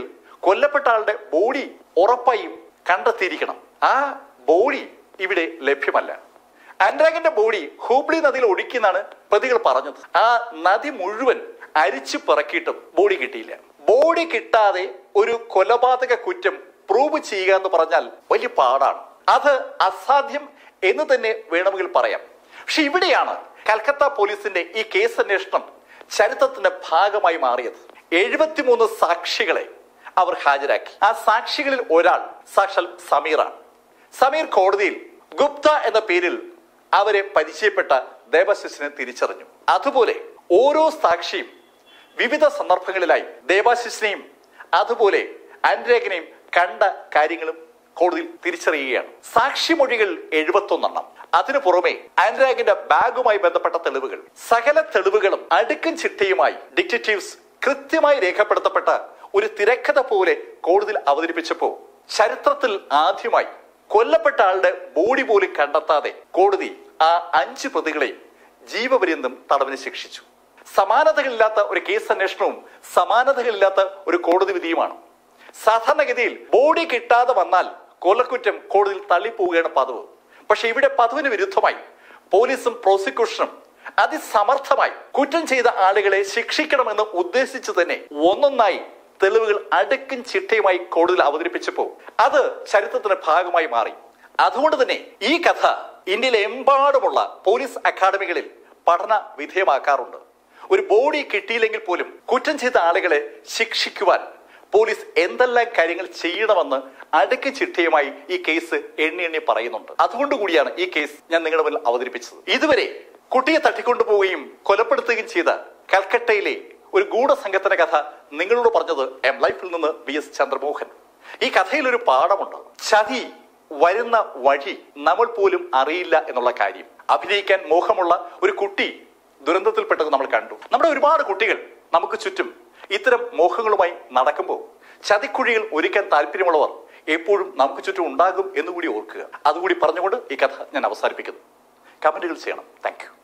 S1: കൊല്ലപ്പെട്ട ആളുടെ ബോഡി ഉറപ്പായും കണ്ടെത്തിയിരിക്കണം ആ ബോഡി ഇവിടെ ലഭ്യമല്ല അനുരാഗിന്റെ ബോഡി ഹൂബ്ലി നദിയിൽ ഒഴുക്കിയെന്നാണ് പ്രതികൾ പറഞ്ഞത് ആ നദി മുഴുവൻ അരിച്ചു പിറക്കിയിട്ടും ബോഡി കിട്ടിയില്ല ബോഡി കിട്ടാതെ ഒരു കൊലപാതക കുറ്റം പ്രൂവ് ചെയ്യുക എന്ന് പറഞ്ഞാൽ വലിയ പാടാണ് അത് അസാധ്യം എന്ന് തന്നെ വേണമെങ്കിൽ പറയാം പക്ഷെ ഇവിടെയാണ് കൽക്കത്ത പോലീസിന്റെ ഈ കേസ് അന്വേഷണം ചരിത്രത്തിന്റെ ഭാഗമായി മാറിയത് എഴുപത്തിമൂന്ന് സാക്ഷികളെ അവർ ഹാജരാക്കി ആ സാക്ഷികളിൽ ഒരാൾ സാക്ഷാൽ സമീറാണ് സമീർ കോടതിയിൽ ഗുപ്ത എന്ന പേരിൽ അവരെ പരിചയപ്പെട്ട ദേവാശിസിനെ തിരിച്ചറിഞ്ഞു അതുപോലെ ഓരോ സാക്ഷിയും വിവിധ സന്ദർഭങ്ങളിലായി ദേവാശിസിനെയും അതുപോലെ അനുരേഖനെയും കണ്ട കാര്യങ്ങളും കോടതിയിൽ തിരിച്ചറിയുകയാണ് സാക്ഷിമൊഴികൾ എഴുപത്തൊന്നെണ്ണം അതിനു പുറമെ അനുരാഗിന്റെ ബാഗുമായി ബന്ധപ്പെട്ട തെളിവുകൾ സകല തെളിവുകളും അടുക്കും ചിട്ടയുമായി ഡിറ്റക്റ്റീവ്സ് കൃത്യമായി രേഖപ്പെടുത്തപ്പെട്ട ഒരു തിരക്കഥ പോലെ കോടതിയിൽ അവതരിപ്പിച്ചപ്പോ ചരിത്രത്തിൽ ആദ്യമായി കൊല്ലപ്പെട്ട ആളുടെ ബോഡി പോലും കണ്ടെത്താതെ കോടതി ആ അഞ്ച് പ്രതികളെയും ജീവപര്യന്തം തടവിന് ശിക്ഷിച്ചു സമാനതകളില്ലാത്ത ഒരു കേസ് അന്വേഷണവും സമാനതകളില്ലാത്ത ഒരു കോടതി വിധിയുമാണ് സാധാരണഗതിയിൽ ബോഡി കിട്ടാതെ വന്നാൽ കൊലക്കുറ്റം കോടതിയിൽ തള്ളിപ്പോവുകയാണ് പതിവ് പക്ഷെ ഇവിടെ പതിവിന് വിരുദ്ധമായി പോലീസും പ്രോസിക്യൂഷനും അതിസമർത്ഥമായി കുറ്റം ചെയ്ത ആളുകളെ ശിക്ഷിക്കണമെന്ന് ഉദ്ദേശിച്ച് തന്നെ ഒന്നൊന്നായി തെളിവുകൾ അടുക്കും ചിട്ടയുമായി കോടതിയിൽ അവതരിപ്പിച്ചപ്പോൾ അത് ചരിത്രത്തിന്റെ ഭാഗമായി മാറി അതുകൊണ്ട് തന്നെ ഈ കഥ ഇന്ത്യയിലെ എമ്പാടുമുള്ള പോലീസ് അക്കാദമികളിൽ പഠന വിധേയമാക്കാറുണ്ട് ഒരു ബോഡി കിട്ടിയില്ലെങ്കിൽ പോലും കുറ്റം ചെയ്ത ആളുകളെ ശിക്ഷിക്കുവാൻ പോലീസ് എന്തെല്ലാം കാര്യങ്ങൾ ചെയ്യണമെന്ന് അടുക്കി ചിട്ടയുമായി ഈ കേസ് എണ്ണി എണ്ണി പറയുന്നുണ്ട് അതുകൊണ്ട് കൂടിയാണ് ഈ കേസ് ഞാൻ നിങ്ങളുടെ മുന്നിൽ അവതരിപ്പിച്ചത് ഇതുവരെ കുട്ടിയെ തട്ടിക്കൊണ്ടുപോവുകയും കൊലപ്പെടുത്തുകയും ചെയ്ത കൽക്കട്ടയിലെ ഒരു ഗൂഢസംഘത്തിന്റെ കഥ നിങ്ങളോട് പറഞ്ഞത് എം ലൈഫിൽ നിന്ന് വി എസ് ചന്ദ്രമോഹൻ ഈ കഥയിൽ ഒരു പാഠമുണ്ട് ചതി വരുന്ന വഴി നമ്മൾ പോലും അറിയില്ല എന്നുള്ള കാര്യം അഭിനയിക്കാൻ മോഹമുള്ള ഒരു കുട്ടി ദുരന്തത്തിൽപ്പെട്ടത് നമ്മൾ കണ്ടു നമ്മുടെ ഒരുപാട് കുട്ടികൾ നമുക്ക് ചുറ്റും ഇത്തരം മോഹങ്ങളുമായി നടക്കുമ്പോൾ ചതിക്കുഴികൾ ഒരുക്കാൻ താല്പര്യമുള്ളവർ എപ്പോഴും നമുക്ക് ചുറ്റും ഉണ്ടാകും എന്നുകൂടി ഓർക്കുക അതുകൂടി പറഞ്ഞുകൊണ്ട് ഈ കഥ ഞാൻ അവസാനിപ്പിക്കുന്നു കമന്റുകൾ ചെയ്യണം താങ്ക് യു